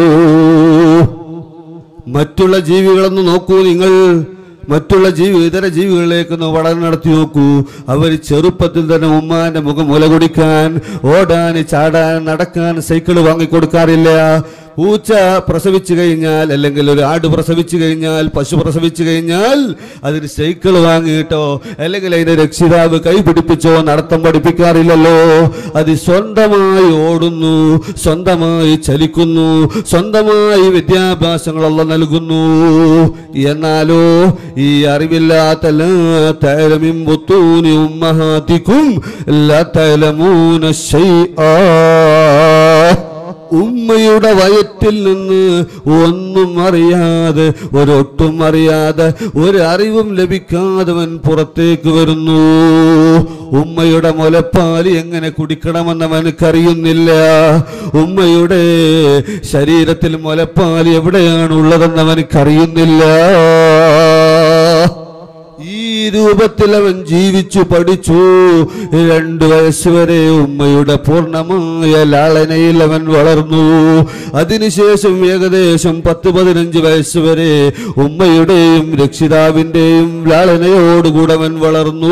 മറ്റുള്ള ജീവികളൊന്ന് നോക്കൂ നിങ്ങൾ മറ്റുള്ള ജീവി ഇതര ജീവികളിലേക്കൊന്ന് പഠനം നടത്തി നോക്കൂ അവർ ചെറുപ്പത്തിൽ തന്നെ ഉമ്മാന്റെ മുഖം മുല കുടിക്കാൻ ഓടാൻ ചാടാൻ നടക്കാൻ സൈക്കിൾ വാങ്ങിക്കൊടുക്കാറില്ല പൂച്ച പ്രസവിച്ചു കഴിഞ്ഞാൽ അല്ലെങ്കിൽ ഒരു ആട് പ്രസവിച്ചു കഴിഞ്ഞാൽ പശു പ്രസവിച്ചു കഴിഞ്ഞാൽ അതിന് സൈക്കിൾ വാങ്ങിയിട്ടോ അല്ലെങ്കിൽ അതിന്റെ രക്ഷിതാവ് കൈ പിടിപ്പിച്ചോ നടത്തം പഠിപ്പിക്കാറില്ലല്ലോ അത് സ്വന്തമായി ഓടുന്നു സ്വന്തമായി ചലിക്കുന്നു സ്വന്തമായി വിദ്യാഭ്യാസങ്ങളെല്ലാം നൽകുന്നു എന്നാലോ ഈ അറിവില്ലാത്ത ലാ തഅലമിൻ ബുത്തൂനി ഉമ്മഹാതിക്കും ലാ തഅലമൂന ശൈആ ഉമ്മയുടെ വയറ്റിൽ നിന്ന് ഒന്നും അറിയാതെ ഒരൊട്ടും അറിയാതെ ഒരു അറിവും ലഭിക്കാതവൻ പുറത്തേക്ക് വരുന്നു ഉമ്മയുടെ മുലപ്പാല് എങ്ങനെ കുടിക്കണമെന്ന് അവനക്കറിയുന്നില്ല ഉമ്മയുടെ ശരീരത്തിൽ മുലപ്പാല് എവിടെയാണ് ഉള്ളതെന്ന് അവനക്കറിയുന്നില്ല ഈ രൂപത്തിൽ അവൻ ജീവിച്ചു പഠിച്ചു രണ്ടു വയസ്സ് വരെ ഉമ്മയുടെ പൂർണ്ണമായ ലാളനയിൽ അവൻ വളർന്നു അതിനുശേഷം ഏകദേശം പത്ത് പതിനഞ്ച് വയസ്സ് വരെ ഉമ്മയുടെയും രക്ഷിതാവിന്റെയും ലാളനയോടുകൂടെ അവൻ വളർന്നു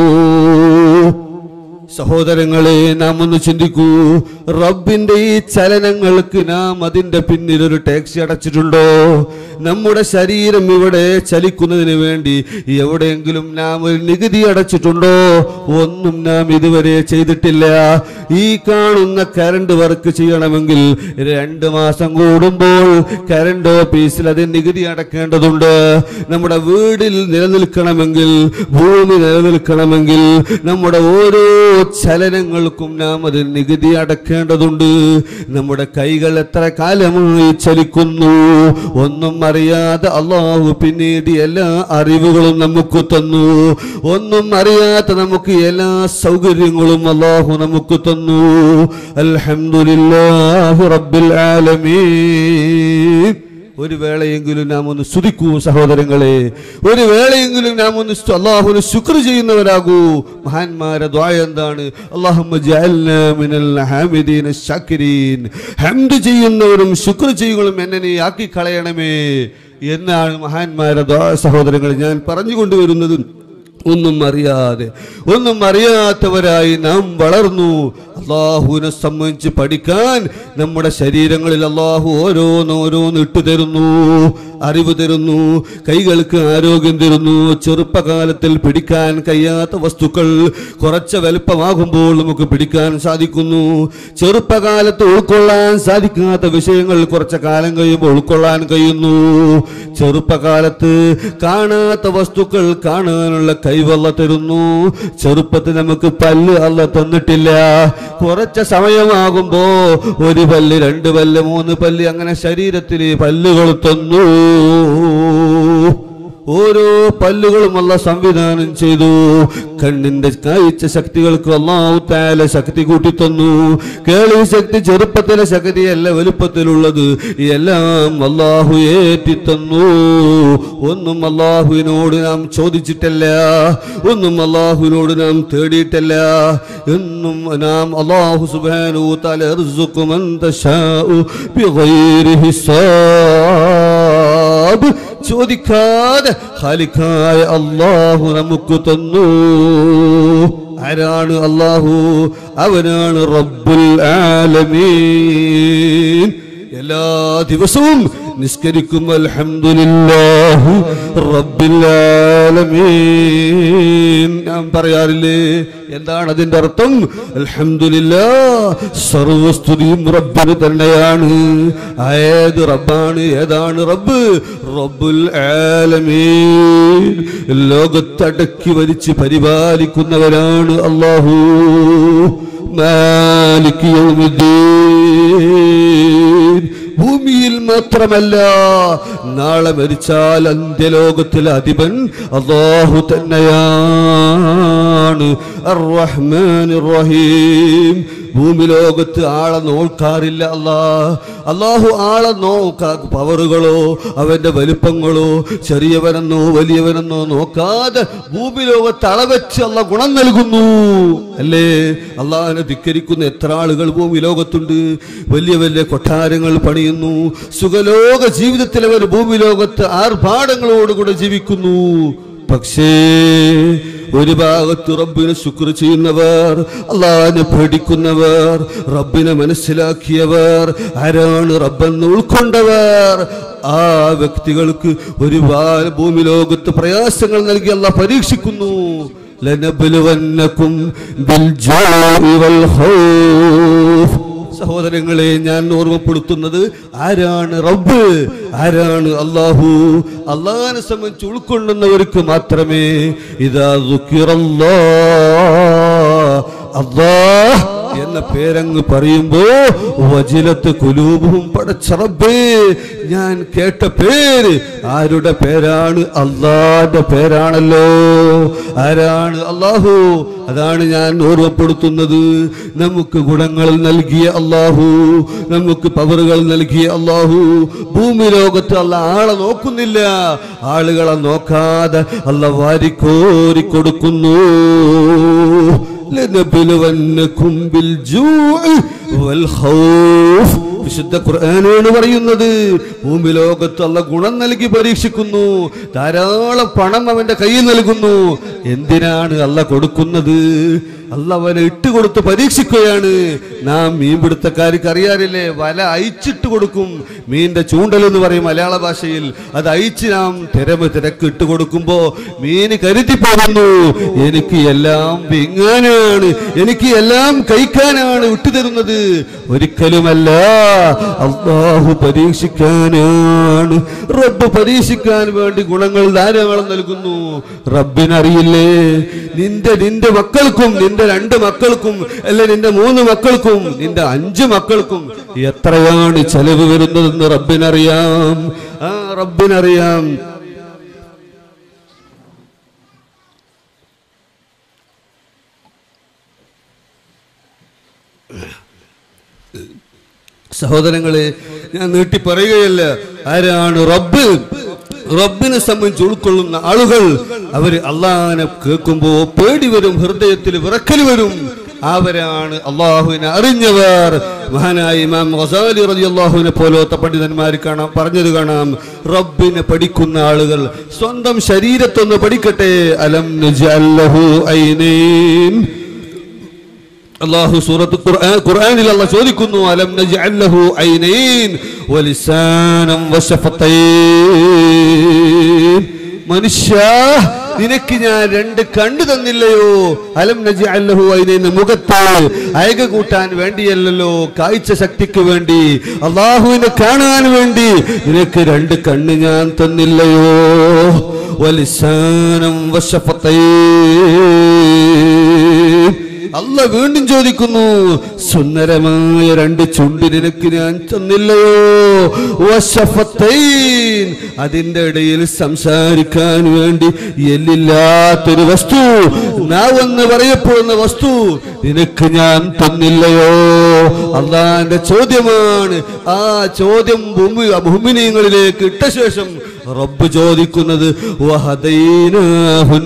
സഹോദരങ്ങളെ നാം ഒന്ന് ചിന്തിക്കൂ റബ്ബിന്റെ ഈ ചലനങ്ങൾക്ക് നാം അതിന്റെ പിന്നിൽ ഒരു ടാക്സി അടച്ചിട്ടുണ്ടോ നമ്മുടെ ശരീരം ഇവിടെ ചലിക്കുന്നതിന് വേണ്ടി എവിടെയെങ്കിലും നാം ഒരു നികുതി അടച്ചിട്ടുണ്ടോ ഒന്നും നാം ഇതുവരെ ചെയ്തിട്ടില്ല ഈ കാണുന്ന കറണ്ട് വർക്ക് ചെയ്യണമെങ്കിൽ രണ്ട് മാസം കൂടുമ്പോൾ കറണ്ട് ഓഫീസിൽ അത് നികുതി അടക്കേണ്ടതുണ്ട് നമ്മുടെ വീടിൽ നിലനിൽക്കണമെങ്കിൽ ഭൂമി നിലനിൽക്കണമെങ്കിൽ നമ്മുടെ ഓരോ ചലനങ്ങൾക്കും നാം അത് നികുതി അടക്കേണ്ടതുണ്ട് നമ്മുടെ കൈകൾ എത്ര കാലമായി ചലിക്കുന്നു ഒന്നും അറിയാതെ അള്ളാഹു പിന്നീട് എല്ലാ അറിവുകളും നമുക്ക് തന്നു ഒന്നും അറിയാത്ത നമുക്ക് എല്ലാ സൗകര്യങ്ങളും അള്ളാഹു നമുക്ക് തന്നു അൽഹംദുലില്ലാഹി റബ്ബിൽ ആലമീൻ ഒരു വേളയെങ്കിലും നാം ഒന്ന് സ്തുതിക്കൂ സഹോദരങ്ങളെ ഒരു വേളയെങ്കിലും നാം ഒന്ന് സ്തു- അള്ളാഹുവിന് ശുക്ർ ചെയ്യുന്നവരാകൂ മഹാന്മാരെ ദ്വായ എന്താണ് അള്ളാഹുമ്മ ജഅൽനാ മിനൽ ഹാമിദീന ശാക്കിരീൻ ഹംദ് ചെയ്യുന്നവരും ശുക്ർ ചെയ്യുന്നവരും എന്നെ നീ ആക്കി കളയണമേ എന്നാണ് മഹാന്മാരെ ദ്വാ സഹോദരങ്ങൾ ഞാൻ പറഞ്ഞുകൊണ്ടുവരുന്നത് ഒന്നും അറിയാതെ ഒന്നും അറിയാത്തവരായി നാം വളർന്നു അള്ളാഹുവിനെ സംബന്ധിച്ച് പഠിക്കാൻ നമ്മുടെ ശരീരങ്ങളിൽ അള്ളാഹു ഓരോന്നോരോന്ന് ഇട്ടു തരുന്നു അറിവ് തരുന്നു കൈകൾക്ക് ആരോഗ്യം തരുന്നു ചെറുപ്പകാലത്തിൽ പിടിക്കാൻ കഴിയാത്ത വസ്തുക്കൾ കുറച്ച് വലുപ്പമാകുമ്പോൾ നമുക്ക് പിടിക്കാൻ സാധിക്കുന്നു ചെറുപ്പകാലത്ത് ഉൾക്കൊള്ളാൻ സാധിക്കാത്ത വിഷയങ്ങൾ കുറച്ച് കാലം കഴിയുമ്പോൾ ഉൾക്കൊള്ളാൻ കഴിയുന്നു ചെറുപ്പകാലത്ത് കാണാത്ത വസ്തുക്കൾ കാണാനുള്ള കൈവള്ള തരുന്നു ചെറുപ്പത്തിൽ നമുക്ക് പല്ല് അല്ല തന്നിട്ടില്ല കുറച്ച് സമയമാകുമ്പോ ഒരു പല്ല് രണ്ട് പല്ല് മൂന്ന് പല്ല് അങ്ങനെ ശരീരത്തിൽ പല്ലുകൾ തന്നു ഓരോ പല്ലുകളും അല്ല സംവിധാനം ചെയ്തു കണ്ണിന്റെ കാഴ്ച ശക്തികൾക്ക് അള്ളാഹു താല ശക്തി കൂട്ടി തന്നു കേൾവി ശക്തി ചെറുപ്പത്തിലെ ശക്തിയല്ല വലുപ്പത്തിലുള്ളത് എല്ലാം അള്ളാഹു ഏറ്റിത്തന്നു ഒന്നും അള്ളാഹുവിനോട് നാം ചോദിച്ചിട്ടില്ല ഒന്നും അള്ളാഹുവിനോട് നാം തേടിയിട്ടില്ല എന്നും നാം അള്ളാഹു സുബാനു തല റിസുക്കും ബിഗൈരി ഹിസാബ് ചോദിക്കാതെ ഖാലിഖായ അള്ളാഹു നമുക്ക് തന്നു ആരാണ് അള്ളാഹു അവനാണ് റബ്ബുൽ ആലമീൻ എല്ലാ ദിവസവും നിസ്കരിക്കും അൽഹംദുലില്ലാഹ് റബ്ബിൽ ആലമീൻ ഞാൻ പറയാറില്ലേ എന്താണ് അതിന്റെ അർത്ഥം അൽഹംദുലില്ലാ സർവസ്തുതിയും റബ്ബിന് തന്നെയാണ് ഏത് റബ്ബാണ് ഏതാണ് റബ്ബ് റബ്ബുൽ ആലമീൻ ലോകത്തടക്കി വരിച്ച് പരിപാലിക്കുന്നവരാണ് അല്ലാഹു മാലിക് യൗമിദ്ദീൻ ഭൂമിയിൽ മാത്രമല്ല നാളെ മരിച്ചാൽ അന്ത്യലോകത്തിലെ അധിപൻ അള്ളാഹു തന്നെയാണ് അർ-റഹ്മാൻ റഹീം ഭൂമി ലോകത്ത് ആളെ നോക്കാറില്ല അല്ലാ അള്ളാഹു ആളെ നോക്കാ പവറുകളോ അവന്റെ വലിപ്പങ്ങളോ ചെറിയവനെന്നോ വലിയവനെന്നോ നോക്കാതെ ഭൂമി ലോകത്ത് അളവെച്ച് അല്ല ഗുണം നൽകുന്നു അല്ലേ അള്ളാഹിനെ ധിക്കരിക്കുന്ന എത്ര ആളുകൾ ഭൂമി ലോകത്തുണ്ട് വലിയ വലിയ കൊട്ടാരങ്ങൾ പണിയുന്നു സുഖലോക ജീവിതത്തിൽ അവർ ഭൂമി ലോകത്ത് ആർഭാടങ്ങളോടുകൂടെ ജീവിക്കുന്നു പക്ഷേ ഒരു ഭാഗത്ത് റബ്ബിനെ ശുക്ർ ചെയ്യുന്നവർ അള്ളാഹിനെ പേടിക്കുന്നവർ റബ്ബിനെ മനസ്സിലാക്കിയവർ ആരാണ് റബ്ബെന്ന് ഉൾക്കൊണ്ടവർ ആ വ്യക്തികൾക്ക് ഒരുപാട് ഭൂമി ലോകത്ത് പ്രയാസങ്ങൾ നൽകി അല്ല പരീക്ഷിക്കുന്നു ലനബലുവന്നക്കും ബിൽജാഇ വൽ ഖൗഫ് സഹോദരങ്ങളെ ഞാൻ ഓർമ്മപ്പെടുത്തുന്നത് ആരാണ് റബ്ബ് ആരാണ് അള്ളാഹു അള്ളാഹിനെ സംബന്ധിച്ച് ഉൾക്കൊള്ളുന്നവർക്ക് മാത്രമേ ഇതാ ദുഃഖിറല്ലാ അള്ളാഹ് എന്ന പേരങ്ങ് പറയുമ്പോ വജിലത്ത് കുലൂബും പടച്ചറബേ ഞാൻ കേട്ട പേര് ആരുടെ പേരാണ് അള്ളാന്റെ പേരാണല്ലോ ആരാണ് അള്ളാഹു അതാണ് ഞാൻ ഓർമ്മപ്പെടുത്തുന്നത് നമുക്ക് ഗുണങ്ങൾ നൽകിയ അള്ളാഹു നമുക്ക് പവറുകൾ നൽകിയ അള്ളാഹു ഭൂമി ലോകത്ത് അല്ല ആളെ നോക്കുന്നില്ല ആളുകളെ നോക്കാതെ അല്ല വാരിക്കോരി കൊടുക്കുന്നു ലനബലുവന്നകും ബിൽജൂഇ വൽഖൗഫ് വിശുദ്ധ ഖുർആനാണ് പറയുന്നത് ഭൂമി ലോകത്ത് അല്ല ഗുണം നൽകി പരീക്ഷിക്കുന്നു ധാരാളം പണം അവന്റെ കയ്യിൽ നൽകുന്നു എന്തിനാണ് അല്ല കൊടുക്കുന്നത് അല്ല അവനെ ഇട്ടുകൊടുത്ത് പരീക്ഷിക്കുകയാണ് നാം മീൻപിടുത്തക്കാർക്ക് അറിയാറില്ലേ വല അയച്ചിട്ട് കൊടുക്കും മീനിന്റെ ചൂണ്ടൽ എന്ന് പറയും മലയാള ഭാഷയിൽ അത് അയച്ച് നാം തിരമ തിരക്ക് ഇട്ട് കൊടുക്കുമ്പോ മീന് കരുതി പോകുന്നു എനിക്ക് എല്ലാം വിങ്ങാനാണ് എനിക്ക് എല്ലാം കഴിക്കാനാണ് വിട്ടുതരുന്നത് ഒരിക്കലുമല്ല അള്ളാഹു പരീക്ഷിക്കാനാണ് റബ്ബ് പരീക്ഷിക്കാൻ വേണ്ടി ഗുണങ്ങൾ ധാരാളം നൽകുന്നു റബ്ബിനറിയില്ലേ നിന്റെ നിന്റെ മക്കൾക്കും നിന്റെ രണ്ട് മക്കൾക്കും അല്ലെ നിന്റെ മൂന്ന് മക്കൾക്കും നിന്റെ അഞ്ച് മക്കൾക്കും എത്രയാണ് ചെലവ് വരുന്നതെന്ന് റബ്ബിനറിയാം ആ റബ്ബിനറിയാം സഹോദരങ്ങളെ ഞാൻ നീട്ടി പറയുകയല്ല ആരാണ് റബ്ബ് റബ്ബിനെ സംബന്ധിച്ച് ഉൾക്കൊള്ളുന്ന ആളുകൾ അവര് അള്ളാഹിനെ കേൾക്കുമ്പോ പേടി വരും ഹൃദയത്തിൽ വിറക്കൽ വരും അവരാണ് അള്ളാഹുവിനെ അറിഞ്ഞവർ മഹാനായ ഇമാം ഗസാലി റളിയല്ലാഹുവിനെ പോലത്തെ പണ്ഡിതന്മാർ കാണാം പറഞ്ഞത് കാണാം റബ്ബിനെ പഠിക്കുന്ന ആളുകൾ സ്വന്തം ശരീരത്തൊന്ന് പഠിക്കട്ടെ അലം നജ്അൽ ലഹു ഐനൈൻ അള്ളാഹു സൂറത്ത് ഖുർആൻ- ഖുർആനിൽ അള്ളാഹ് ചോദിക്കുന്നു അലം നജ്അൽ ലഹു ഐനൈൻ വലിസാനം വശഫത്തൈൻ മനുഷ്യ നിനക്ക് ഞാൻ രണ്ട് കണ്ണു തന്നില്ലയോ അലം നജ്അൽ ലഹു ഐനൈൻ മുഖത്ത് അയക കൂട്ടാൻ വേണ്ടിയല്ലല്ലോ കാഴ്ച ശക്തിക്ക് വേണ്ടി അള്ളാഹുവിനെ കാണാൻ വേണ്ടി നിനക്ക് രണ്ട് കണ്ണ് ഞാൻ തന്നില്ലയോ വലിസാനം വശഫത്തൈൻ അല്ല വീണ്ടും ചോദിക്കുന്നു സുന്ദരമായ രണ്ട് ചുണ്ട് നിനക്ക് ഞാൻ തന്നില്ലയോ വശഫത്തൈൻ. അതിന്റെ ഇടയിൽ സംസാരിക്കാൻ വേണ്ടി എല്ലില്ലാത്തൊരു വസ്തു നാവെന്ന് പറയപ്പെടുന്ന വസ്തു നിനക്ക് ഞാൻ തന്നില്ലയോ അള്ളാന്റെ ചോദ്യമാണ് ആ ചോദ്യം ഭൂമി ഭൂമിനീയങ്ങളിലേക്ക് ഇട്ട ശേഷം റബ്ബ് ചോദിക്കുന്നത് വഹദൈനാഹുൻ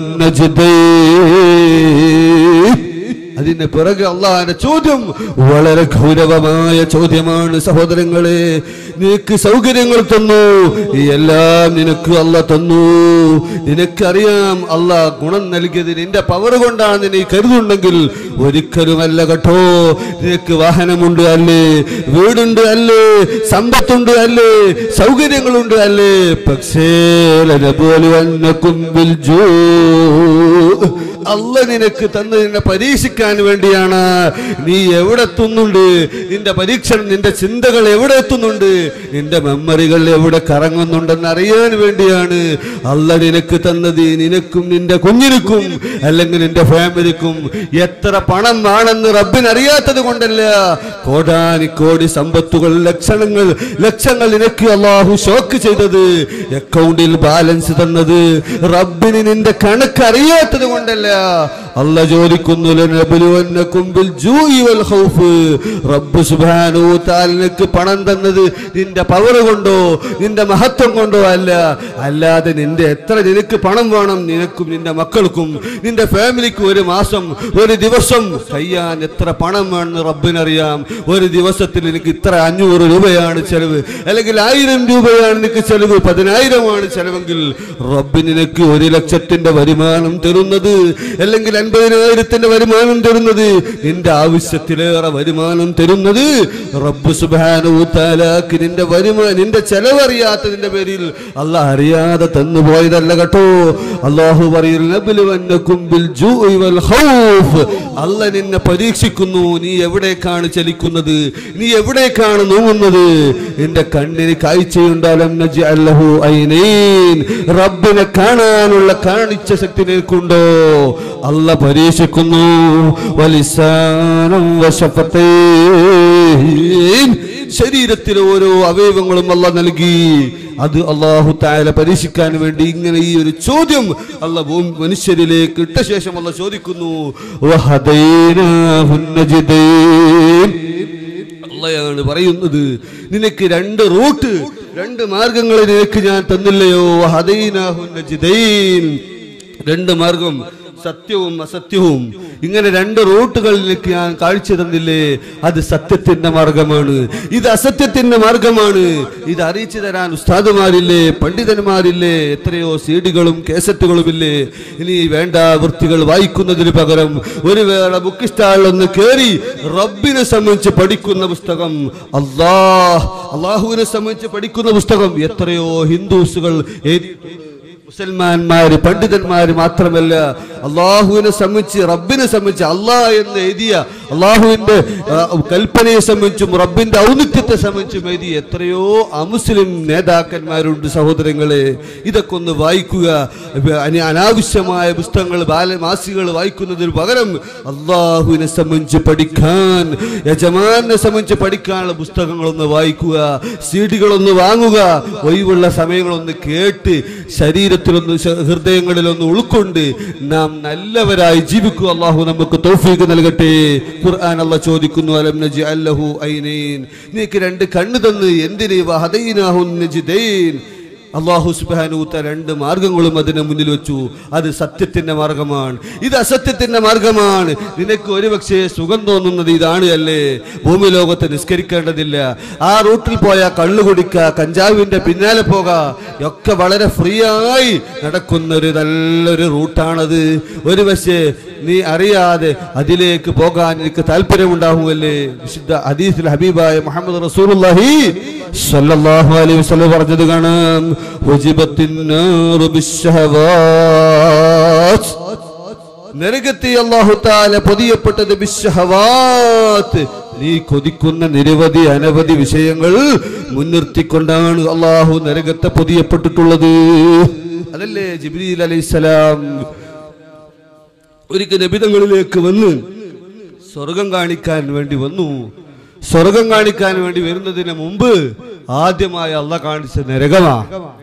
നജ്ദൈൻ. അതിന് പിറകെ അള്ളാഹിന്റെ ചോദ്യം വളരെ ഗൗരവമായ ചോദ്യമാണ് സഹോദരങ്ങളെ നിനക്ക് സൗകര്യങ്ങൾ തന്നു എല്ലാം നിനക്ക് അല്ല തന്നു നിനക്കറിയാം അല്ല ഗുണം നൽകിയത് നിന്റെ പവർ കൊണ്ടാണ് നീ കരുതുണ്ടെങ്കിൽ ഒരിക്കലുമല്ല കേട്ടോ നിനക്ക് വാഹനമുണ്ട് അല്ലേ വീടുണ്ട് അല്ലേ സമ്പത്തുണ്ട് അല്ലേ സൗകര്യങ്ങളുണ്ട് അല്ലേ പക്ഷേ ലനബുലുവന്നകും ബിൽജൂ അല്ല നിനക്ക് തന്നതിനെ പരീക്ഷിക്കാൻ വേണ്ടിയാണ് നീ എവിടെ എത്തുന്നുണ്ട് നിന്റെ പരീക്ഷണം നിന്റെ ചിന്തകൾ എവിടെ എത്തുന്നുണ്ട് നിന്റെ മെമ്മറികൾ എവിടെ കറങ്ങുന്നുണ്ടെന്ന് അറിയാൻ വേണ്ടിയാണ് അല്ല നിനക്ക് തന്നത് നിനക്കും നിന്റെ കുഞ്ഞിനുക്കും അല്ലെങ്കിൽ നിന്റെ ഫാമിലിക്കും എത്ര പണം ആണെന്ന് റബ്ബിനറിയാത്തത് കൊണ്ടല്ല കോടാനിക്കോടി സമ്പത്തുകൾ ലക്ഷണങ്ങൾ ലക്ഷങ്ങൾ നിനക്ക് അള്ളാഹു ഷോക്ക് ചെയ്തത് അക്കൗണ്ടിൽ ബാലൻസ് തന്നത് റബ്ബിന് നിന്റെ കണക്ക് അറിയാത്തത് കൊണ്ടല്ല അല്ല ചോദിക്കുന്നു ലനബ്ലുവന്നകും ബിൽ ജൂഇ വൽ ഖൗഫ് റബ്ബ് സുബ്ഹാനഹു വ തആല നിനക്ക് പണം തന്നത് നിന്റെ പവർ കൊണ്ടോ നിന്റെ മഹത്വം കൊണ്ടോ അല്ല അല്ലാതെ നിന്റെ എത്ര നിനക്ക് പണം വേണം നിനക്കും നിന്റെ മക്കൾക്കും നിന്റെ ഫാമിലിക്കും ഒരു മാസം ഒരു ദിവസം കഴിയാൻ എത്ര പണം വേണമെന്ന് റബ്ബിനറിയാം ഒരു ദിവസത്തിൽ എനിക്ക് ഇത്ര അഞ്ഞൂറ് രൂപയാണ് ചെലവ് അല്ലെങ്കിൽ ആയിരം രൂപയാണ് നിനക്ക് ചെലവ് പതിനായിരമാണ് ചെലവെങ്കിൽ റബ്ബ് നിനക്ക് ഒരു ലക്ഷത്തിന്റെ വരുമാനം തരുന്നത് അല്ലെങ്കിൽ അൻപതിനായിരത്തിന്റെ വരുമാനം തരുന്നത് നിന്റെ ആവശ്യത്തിലേറെ വരുമാനം തരുന്നത് റബ്ബ് സുബാനു താലാക്ക് നിന്റെ വരുമാനം നിന്റെ ചെലവറിയാത്തതിന്റെ പേരിൽ അള്ളാഹ് അറിയാതെ തന്നു പോയതല്ല കേട്ടോ അള്ളാഹു പറയുന്നു അല്ല നിന്നെ പരീക്ഷിക്കുന്നു നീ എവിടേക്കാണ് ചലിക്കുന്നത് നീ എവിടേക്കാണ് നോങ്ങുന്നത് നിന്റെ കണ്ണിന് കാഴ്ചയുണ്ടാലും നജ്അലഹു ഐനൈൻ റബ്ബിനെ കാണാനുള്ള കാണിച്ച ശക്തി നിനക്കുണ്ടോ അല്ല പരീക്ഷിക്കുന്നു വലിസാനം വശഫത്തൈൻ ശരീരത്തിലെ ഓരോ അവയവങ്ങളും അല്ല നൽകി അത് അള്ളാഹു താല പരീക്ഷിക്കാൻ വേണ്ടി ഇങ്ങനെ ഈ ഒരു ചോദ്യം അല്ല ഭൂമി മനുഷ്യരിലേക്ക് ഇട്ട ശേഷം അല്ല ചോദിക്കുന്നു വഹദൈനാഹുൻ നജ്ദൈൻ. അള്ളയാണ് പറയുന്നത് നിനക്ക് രണ്ട് റൂട്ട് രണ്ട് മാർഗങ്ങൾ നിനക്ക് ഞാൻ തന്നില്ലയോ വഹദൈനാഹുൻ നജ്ദൈൻ. രണ്ട് മാർഗം സത്യവും അസത്യവും ഇങ്ങനെ രണ്ട് റൂട്ടുകൾ നിനക്ക് ഞാൻ കാഴ്ച തന്നില്ലേ അത് സത്യത്തിന്റെ മാർഗമാണ് ഇത് അസത്യത്തിന്റെ മാർഗമാണ് ഇത് അറിയിച്ചു തരാൻ ഉസ്താദുമാരില്ലേ പണ്ഡിതന്മാരില്ലേ എത്രയോ സീഡികളും കേസറ്റുകളും ഇല്ലേ ഇനി വേണ്ട വൃത്തികൾ വായിക്കുന്നതിന് പകരം ഒരു വേള ബുക്ക് സ്റ്റാളിൽ ഒന്ന് കയറി റബ്ബിനെ സംബന്ധിച്ച് പഠിക്കുന്ന പുസ്തകം അള്ളാഹ് അള്ളാഹുവിനെ സംബന്ധിച്ച് പഠിക്കുന്ന പുസ്തകം എത്രയോ ഹിന്ദുസുകൾ എഴുതിയിട്ടുണ്ട് മുസൽമാന്മാര് പണ്ഡിതന്മാര് മാത്രമല്ല അള്ളാഹുവിനെ സംബന്ധിച്ച് റബ്ബിനെ സംബന്ധിച്ച് അള്ളാഹ് എന്ന് എഴുതിയ അള്ളാഹുവിന്റെ ആ, കൽപ്പനയെ സംബന്ധിച്ചും റബ്ബിന്റെ ഔന്നിത്യത്തെ സംബന്ധിച്ചും എഴുതിയ എത്രയോ അമുസ്ലിം നേതാക്കന്മാരുണ്ട് സഹോദരങ്ങളെ ഇതൊക്കെ ഒന്ന് വായിക്കുക അനി- അനാവശ്യമായ പുസ്തകങ്ങൾ ബാലമാസികൾ വായിക്കുന്നതിന് പകരം അള്ളാഹുവിനെ സംബന്ധിച്ച് പഠിക്കാൻ യജമാനെ സംബന്ധിച്ച് പഠിക്കാനുള്ള പുസ്തകങ്ങളൊന്ന് വായിക്കുക സീഡികളൊന്ന് വാങ്ങുക ഒഴിവുള്ള സമയങ്ങളൊന്ന് കേട്ട് ശരീരത്തിലൊന്ന് ശ- ഹൃദയങ്ങളിലൊന്ന് ഉൾക്കൊണ്ട് നാം നല്ലവരായി ജീവിക്കുക അള്ളാഹു നമുക്ക് തൗഫീഖ് നൽകട്ടെ ഖുർആൻ അല്ല ചോദിക്കുന്നു അലം നജി അല്ലഹു ഐനൈൻ നീക്ക് രണ്ട് കണ്ണ് തന്ന് എന്തിന് വഹദൈനാഹു നജിദൈൻ അള്ളാഹു സുബാനൂത്ത രണ്ട് മാർഗങ്ങളും അതിന് മുന്നിൽ വെച്ചു അത് സത്യത്തിന്റെ മാർഗമാണ് ഇത് അസത്യത്തിന്റെ മാർഗമാണ് നിനക്ക് ഒരുപക്ഷെ സുഖം തോന്നുന്നത് ഇതാണ് അല്ലേ ഭൂമി ലോകത്ത് നിസ്കരിക്കേണ്ടതില്ല ആ റൂട്ടിൽ പോയ കള്ളു കുടിക്ക കഞ്ചാവിന്റെ പിന്നാലെ പോക ഒക്കെ വളരെ ഫ്രീ ആയി നടക്കുന്ന ഒരു നല്ലൊരു റൂട്ടാണത് ഒരു പക്ഷേ നീ അറിയാതെ അതിലേക്ക് പോകാൻ എനിക്ക് താല്പര്യമുണ്ടാകുമല്ലേ വിശുദ്ധ ഹദീസിൽ ഹബീബായ മുഹമ്മദ് റസൂലുള്ളാഹി സ്വല്ലല്ലാഹു അലൈഹി വസല്ലം പറഞ്ഞത് കാണാം ഹുജിബത്തിൻ നാറു ബിശ്ശഹവാത്ത് നരകത്തെ അല്ലാഹു തആല പൊതിയപ്പെട്ടത് ബിശ്ശഹവാത്ത് നീ കൊതിക്കുന്ന നിരവധി അനവധി വിഷയങ്ങൾ മുൻനിർത്തിക്കൊണ്ടാണ് അള്ളാഹു നരകത്തെ പൊതിയപ്പെട്ടിട്ടുള്ളത് അതല്ലേ ജിബ്രീൽ അലൈഹിസ്സലാം ഒരിക്കൽ നബിതങ്ങളിലേക്ക് വന്ന് സ്വർഗം കാണിക്കാൻ വേണ്ടി വന്നു സ്വർഗം കാണിക്കാൻ വേണ്ടി വരുന്നതിന് മുമ്പ് ആദ്യമായി അള്ള കാണിച്ച നരകമാ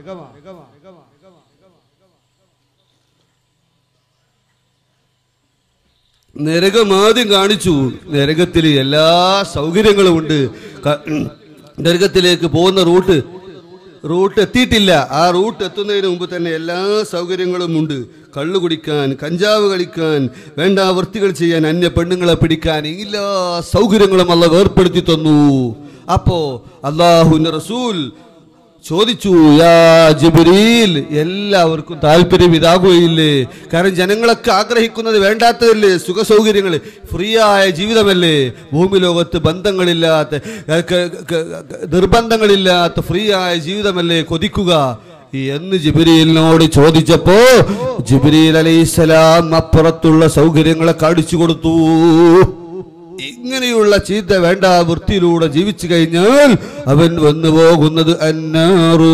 നരകം ആദ്യം കാണിച്ചു നരകത്തിൽ എല്ലാ സൗകര്യങ്ങളും ഉണ്ട് ക- നരകത്തിലേക്ക് പോകുന്ന റൂട്ട് റൂട്ട് എത്തിയിട്ടില്ല ആ റൂട്ട് എത്തുന്നതിന് മുമ്പ് തന്നെ എല്ലാ സൗകര്യങ്ങളും ഉണ്ട് കള്ളു കുടിക്കാൻ കഞ്ചാവ് കളിക്കാൻ വേണ്ട വൃത്തികൾ ചെയ്യാൻ അന്യ പെണ്ണുങ്ങളെ പിടിക്കാൻ എല്ലാ സൗകര്യങ്ങളും അല്ല ഏർപ്പെടുത്തി തന്നു അപ്പോ അള്ളാഹുവിന്റെ റസൂൽ ചോദിച്ചു യാ ജിബ്രീൽ എല്ലാവർക്കും താല്പര്യം ഇതാകുകയില്ലേ കാരണം ജനങ്ങളൊക്കെ ആഗ്രഹിക്കുന്നത് വേണ്ടാത്തതല്ലേ സുഖ സൗകര്യങ്ങൾ ഫ്രീ ആയ ജീവിതമല്ലേ ഭൂമി ലോകത്ത് ബന്ധങ്ങളില്ലാത്ത ക- ക- ക- ക- നിർബന്ധങ്ങളില്ലാത്ത ഫ്രീ ആയ ജീവിതമല്ലേ കൊതിക്കുക എന്ന് ജിബ്രീലിനോട് ചോദിച്ചപ്പോ ജിബ്രീൽ അലൈഹിസ്സലാം അപ്പുറത്തുള്ള സൗകര്യങ്ങളെ കാണിച്ചു കൊടുത്തു ഇങ്ങനെയുള്ള ചീത്ത വേണ്ട വൃത്തിയിലൂടെ ജീവിച്ചു കഴിഞ്ഞാൽ അവൻ വന്നു പോകുന്നത് അന്നാറൂ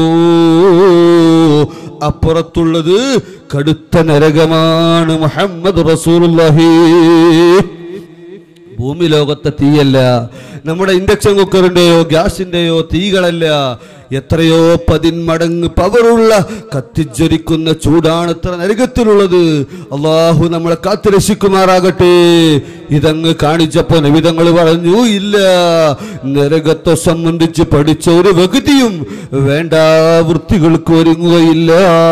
അപ്പുറത്തുള്ളത് കടുത്ത നരകമാണ് മുഹമ്മദ് റസൂലുള്ളാഹി ഭൂമി ലോകത്തെ തീയല്ല നമ്മുടെ ഇൻഡക്ഷൻ കുക്കറിന്റെയോ ഗ്യാസിന്റെയോ തീകളല്ല എത്രയോ പതിന്മടങ്ങ് പവറുള്ള കത്തിജ്വലിക്കുന്ന ചൂടാണ് ഇത്ര നരകത്തിലുള്ളത് അള്ളാഹു നമ്മളെ കാത്തുരക്ഷിക്കുമാറാകട്ടെ ഇതങ്ങ് കാണിച്ചപ്പോ നബിതങ്ങൾ പറഞ്ഞു ഇല്ല നരകത്തെ സംബന്ധിച്ച് പഠിച്ച ഒരു വ്യക്തിയും വേണ്ട വൃത്തികൾക്ക് ഒരുങ്ങുകയില്ല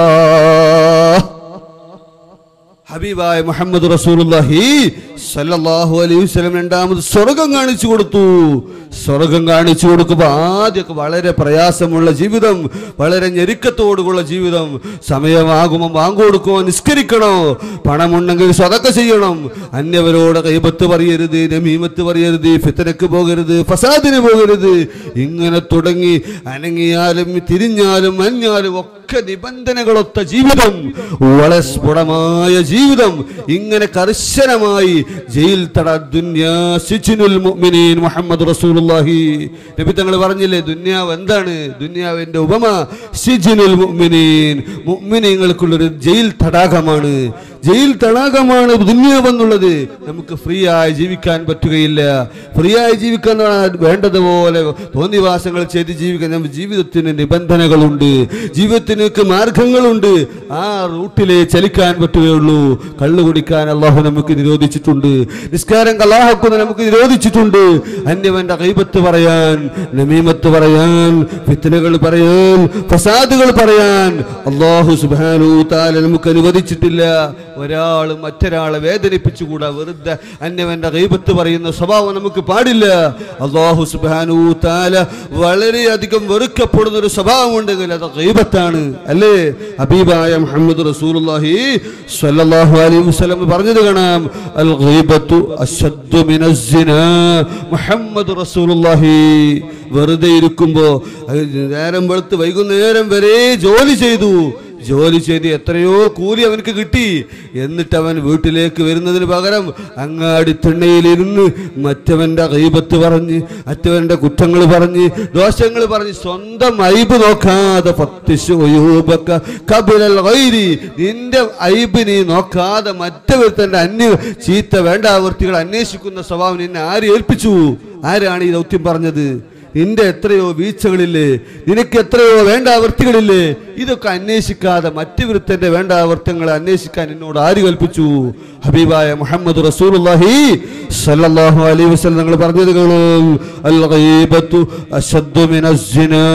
ഹബീബായ മുഹമ്മദ് റസൂലുള്ളാഹി സല്ലല്ലാഹു അലൈഹി വസല്ലം രണ്ടാമത് സ്വർഗം കാണിച്ചു കൊടുത്തു സ്വർഗം കാണിച്ചു കൊടുക്കുമ്പോൾ ആദ്യമൊക്കെ വളരെ പ്രയാസമുള്ള ജീവിതം വളരെ ഞെരുക്കത്തോടുള്ള ജീവിതം സമയമാകുമ്പോൾ വാങ്ങു കൊടുക്കുമോ നിസ്കരിക്കണോ പണമുണ്ടെങ്കിൽ സ്വതക്ക ചെയ്യണം അന്യവരോട് കൈബത്ത് പറയരുത് നമീമത്ത് പറയരുത് ഫിത്തനക്ക് പോകരുത് ഫസാദിന് പോകരുത് ഇങ്ങനെ തുടങ്ങി അനങ്ങിയാലും തിരിഞ്ഞാലും അഞ്ഞാലും ഒക്കെ നിബന്ധനകളൊത്ത ജീവിതം വളരെ സ്ഫുടമായ ജീവിതം ഇങ്ങനെ കർശനമായി ജയിൽ തട ദുന്യാ സിജ്നുൽ മുഅ്മിനീൻ മുഹമ്മദ് റസൂലുള്ളാഹി നബി തങ്ങൾ പറഞ്ഞില്ലേ ദുന്യാവ് എന്താണ് ദുന്യാവിന്റെ ഉപമ സിജ്നുൽ മുഅ്മിനീൻ മുഅ്മിനീങ്ങൾക്കുള്ളൊരു ജയിൽ തടാകമാണ് ജയിൽ തടാകമാണ് ദുന്യാവെന്നുള്ളത് നമുക്ക് ഫ്രീ ആയി ജീവിക്കാൻ പറ്റുകയില്ല ഫ്രീ ആയി ജീവിക്കാൻ വേണ്ടതുപോലെ തോന്നിവാസങ്ങൾ ചെയ്ത് ജീവിക്കാൻ നമ്മുടെ ജീവിതത്തിന് നിബന്ധനകളുണ്ട് ജീവിതത്തിനൊക്കെ മാർഗങ്ങളുണ്ട് ആ റൂട്ടിലേ ചലിക്കാൻ പറ്റുകയുള്ളൂ കള്ളു കുടിക്കാൻ അള്ളാഹു നമുക്ക് നിരോധിച്ചിട്ടുണ്ട് നിസ്കാരം കലാഹക്കുന്ന നമുക്ക് നിരോധിച്ചിട്ടുണ്ട് അന്യവന്റെ കൈബത്ത് പറയാൻ നമീമത്ത് പറയാൻ ഫിത്തനകൾ പറയാൻ ഫസാദുകൾ പറയാൻ അള്ളാഹു സുബാനു താല നമുക്ക് അനുവദിച്ചിട്ടില്ല ഒരാൾ മറ്റൊരാളെ വേദനിപ്പിച്ചുകൂടാ വെറുതെ അന്യവന്റെ കൈബത്ത് പറയുന്ന സ്വഭാവം നമുക്ക് പാടില്ല അള്ളാഹു സുബാനു താല വളരെയധികം വെറുക്കപ്പെടുന്ന ഒരു സ്വഭാവമുണ്ടെങ്കിൽ അത് ഗൈബത്താണ് അല്ലേ ഹബീബായ മുഹമ്മദ് റസൂലുള്ളാഹി സ്വല്ലല്ലാഹു അലൈഹി വസല്ലം പറഞ്ഞത് കാണാം അൽ ഗൈബത്തു അശദ്ദു മിനസ് സിനാ മുഹമ്മദ് റസൂലുള്ളാഹി വെറുതെ ഇരിക്കുമ്പോ അത് നേരം വെളുത്ത് വൈകുന്നേരം വരെ ജോലി ചെയ്തു ജോലി ചെയ്ത് എത്രയോ കൂലി അവനക്ക് കിട്ടി എന്നിട്ട് അവൻ വീട്ടിലേക്ക് വരുന്നതിന് പകരം അങ്ങാടി തിണ്ണയിലിരുന്ന് മറ്റവന്റെ കൈപത്ത് പറഞ്ഞ് മറ്റവന്റെ കുറ്റങ്ങൾ പറഞ്ഞ് ദോഷങ്ങൾ പറഞ്ഞ് സ്വന്തം ഐബ് നോക്കാതെ ഫത്തിശു ഉയൂബക്ക കബിലൽ ഗൈരി. നിന്റെ ഐബ് നീ നോക്കാതെ മറ്റവരുത്തന്റെ അന്യ ചീത്ത വേണ്ടാവൃത്തികൾ അന്വേഷിക്കുന്ന സ്വഭാവം നിന്നെ ആര് ഏൽപ്പിച്ചു ആരാണ് ഈ ദൗത്യം പറഞ്ഞത് നിന്റെ എത്രയോ വീഴ്ചകളില്ലേ നിനക്ക് എത്രയോ വേണ്ടാവൃത്തികളില്ലേ ഇതൊക്കെ അന്വേഷിക്കാതെ മറ്റു വൃത്തന്റെ വേണ്ടാവൃത്തങ്ങളെ അന്വേഷിക്കാൻ എന്നോട് ആര് കൽപ്പിച്ചു ഹബീബായ മുഹമ്മദ് റസൂലുള്ളാഹി സല്ലല്ലാഹു അലൈഹി വസല്ലം നിങ്ങൾ പറഞ്ഞത് കേളും അൽ ഗൈബത്തു അശദ്ദു മിനസ് സിനാ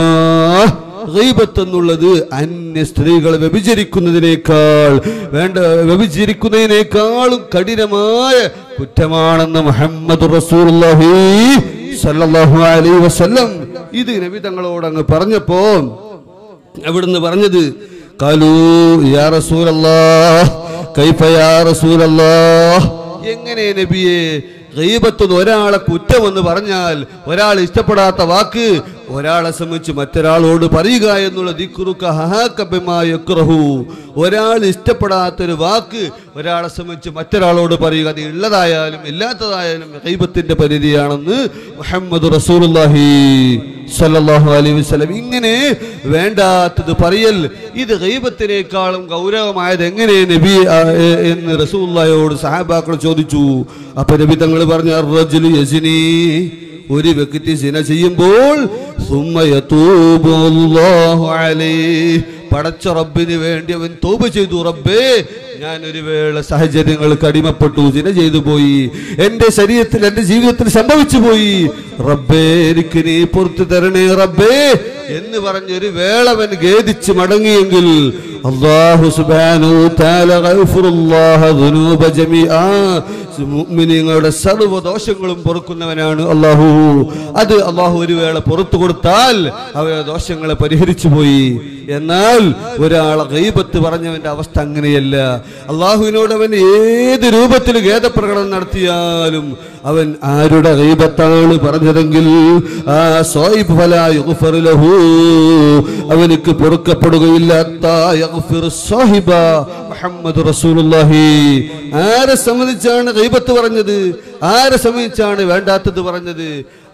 ഗൈബത്ത് എന്നുള്ളത് അന്യ സ്ത്രീകൾ വ്യഭിചരിക്കുന്നതിനേക്കാൾ വേണ്ട വ്യഭിചരിക്കുന്നതിനേക്കാളും കഠിനമായ കുറ്റമാണെന്ന് മുഹമ്മദ് റസൂലുള്ളാഹി സല്ലല്ലാഹു അലൈഹി വസല്ലം ഇത് നബി തങ്ങളോട് അങ്ങ് പറഞ്ഞപ്പോ അവിടുന്ന് പറഞ്ഞത് കാലൂ യാ റസൂലല്ലാഹ് കൈഫ യാ റസൂലല്ലാഹ് എങ്ങനെ നബിയെ ഗൈബത്തുനിന്ന് ഒരാളെ കുറ്റമെന്ന് പറഞ്ഞാൽ ഒരാൾ ഇഷ്ടപ്പെടാത്ത വാക്ക് ഒരാളെ സംബന്ധിച്ച് മറ്റൊരാളോട് പറയുക എന്നുള്ള ദിക്റുക ഹഹാക ബിമാ യക്റഹു. ഒരാൾ ഇഷ്ടപ്പെടാത്തൊരു വാക്ക് ഒരാളെ സംബന്ധിച്ച് മറ്റൊരാളോട് പറയുക അത് ഉള്ളതായാലും ഇല്ലാത്തതായാലും ഗൈബത്തിന്റെ പരിധിയാണെന്ന് മുഹമ്മദ് റസൂലുള്ളാഹി സല്ലല്ലാഹു അലൈഹി വസല്ലം ഇങ്ങനെ വേണ്ടാത്തത് പറയൽ ഇത് ഗൈബത്തിനേക്കാളും ഗൗരവമായത് എങ്ങനെ നബി ആ, ഏ, എന്ന് റസൂലുള്ളാഹിയോട് സഹാബാക്കൾ ചോദിച്ചു അപ്പൊ നബി തങ്ങൾ പറഞ്ഞു "അർറജുലു യസ്നി." ഒരു വ്യക്തി സിന ചെയ്യുമ്പോൾ സുമ്മ യതൂബു അല്ലാഹു അലൈഹി. പടച്ച റബ്ബിന് വേണ്ടി അവൻ തോപ ചെയ്തു റബ്ബേ ഞാൻ ഒരു വേള സാഹചര്യങ്ങൾക്ക് അടിമപ്പെട്ടു സിന ചെയ്തു പോയി എന്റെ ശരീരത്തിൽ എന്റെ ജീവിതത്തിൽ സംഭവിച്ചു പോയി റബ്ബേ എനിക്ക് നീ പുറത്തു തരണേ റബ്ബേ എന്ന് പറഞ്ഞൊരു വേള അവൻ ഖേദിച്ച് മടങ്ങിയെങ്കിൽ അല്ലാഹു സുബ്ഹാനഹു തആല ഗഫറുല്ലാഹ ദുനൂബ ജമീആ മുഅ്മിനീങ്ങളുടെ സർവ്വ ദോഷങ്ങളും പൊറുക്കുന്നവനാണ് അല്ലാഹു അത് അല്ലാഹു ഒരു വേള പുറത്തു കൊടുത്താൽ അവരുടെ ദോഷങ്ങളെ പരിഹരിച്ചു പോയി എന്നാൽ ഒരാളെ ഗൈബത്ത് പറഞ്ഞവന്റെ അവസ്ഥ അങ്ങനെയല്ല അള്ളാഹുവിനോട് അവൻ ഏത് രൂപത്തിൽ ഖേദപ്രകടനം നടത്തിയാലും അവൻ ആരുടെ ഗൈബത്താണ് പറഞ്ഞതെങ്കിൽ ആ സോയിബ് ഫലാ യുഗ്ഫർ ലഹു അവനിക്ക് പൊറുക്കപ്പെടുകയില്ല ഹത്താ യഗ്ഫിർ സാഹിബ മുഹമ്മദ് റസൂലുള്ളാഹി ആരെ സംബന്ധിച്ചാണ് ഗൈബത്ത് പറഞ്ഞത് ആരെ സംബന്ധിച്ചാണ് വേണ്ടാത്തത് പറഞ്ഞത്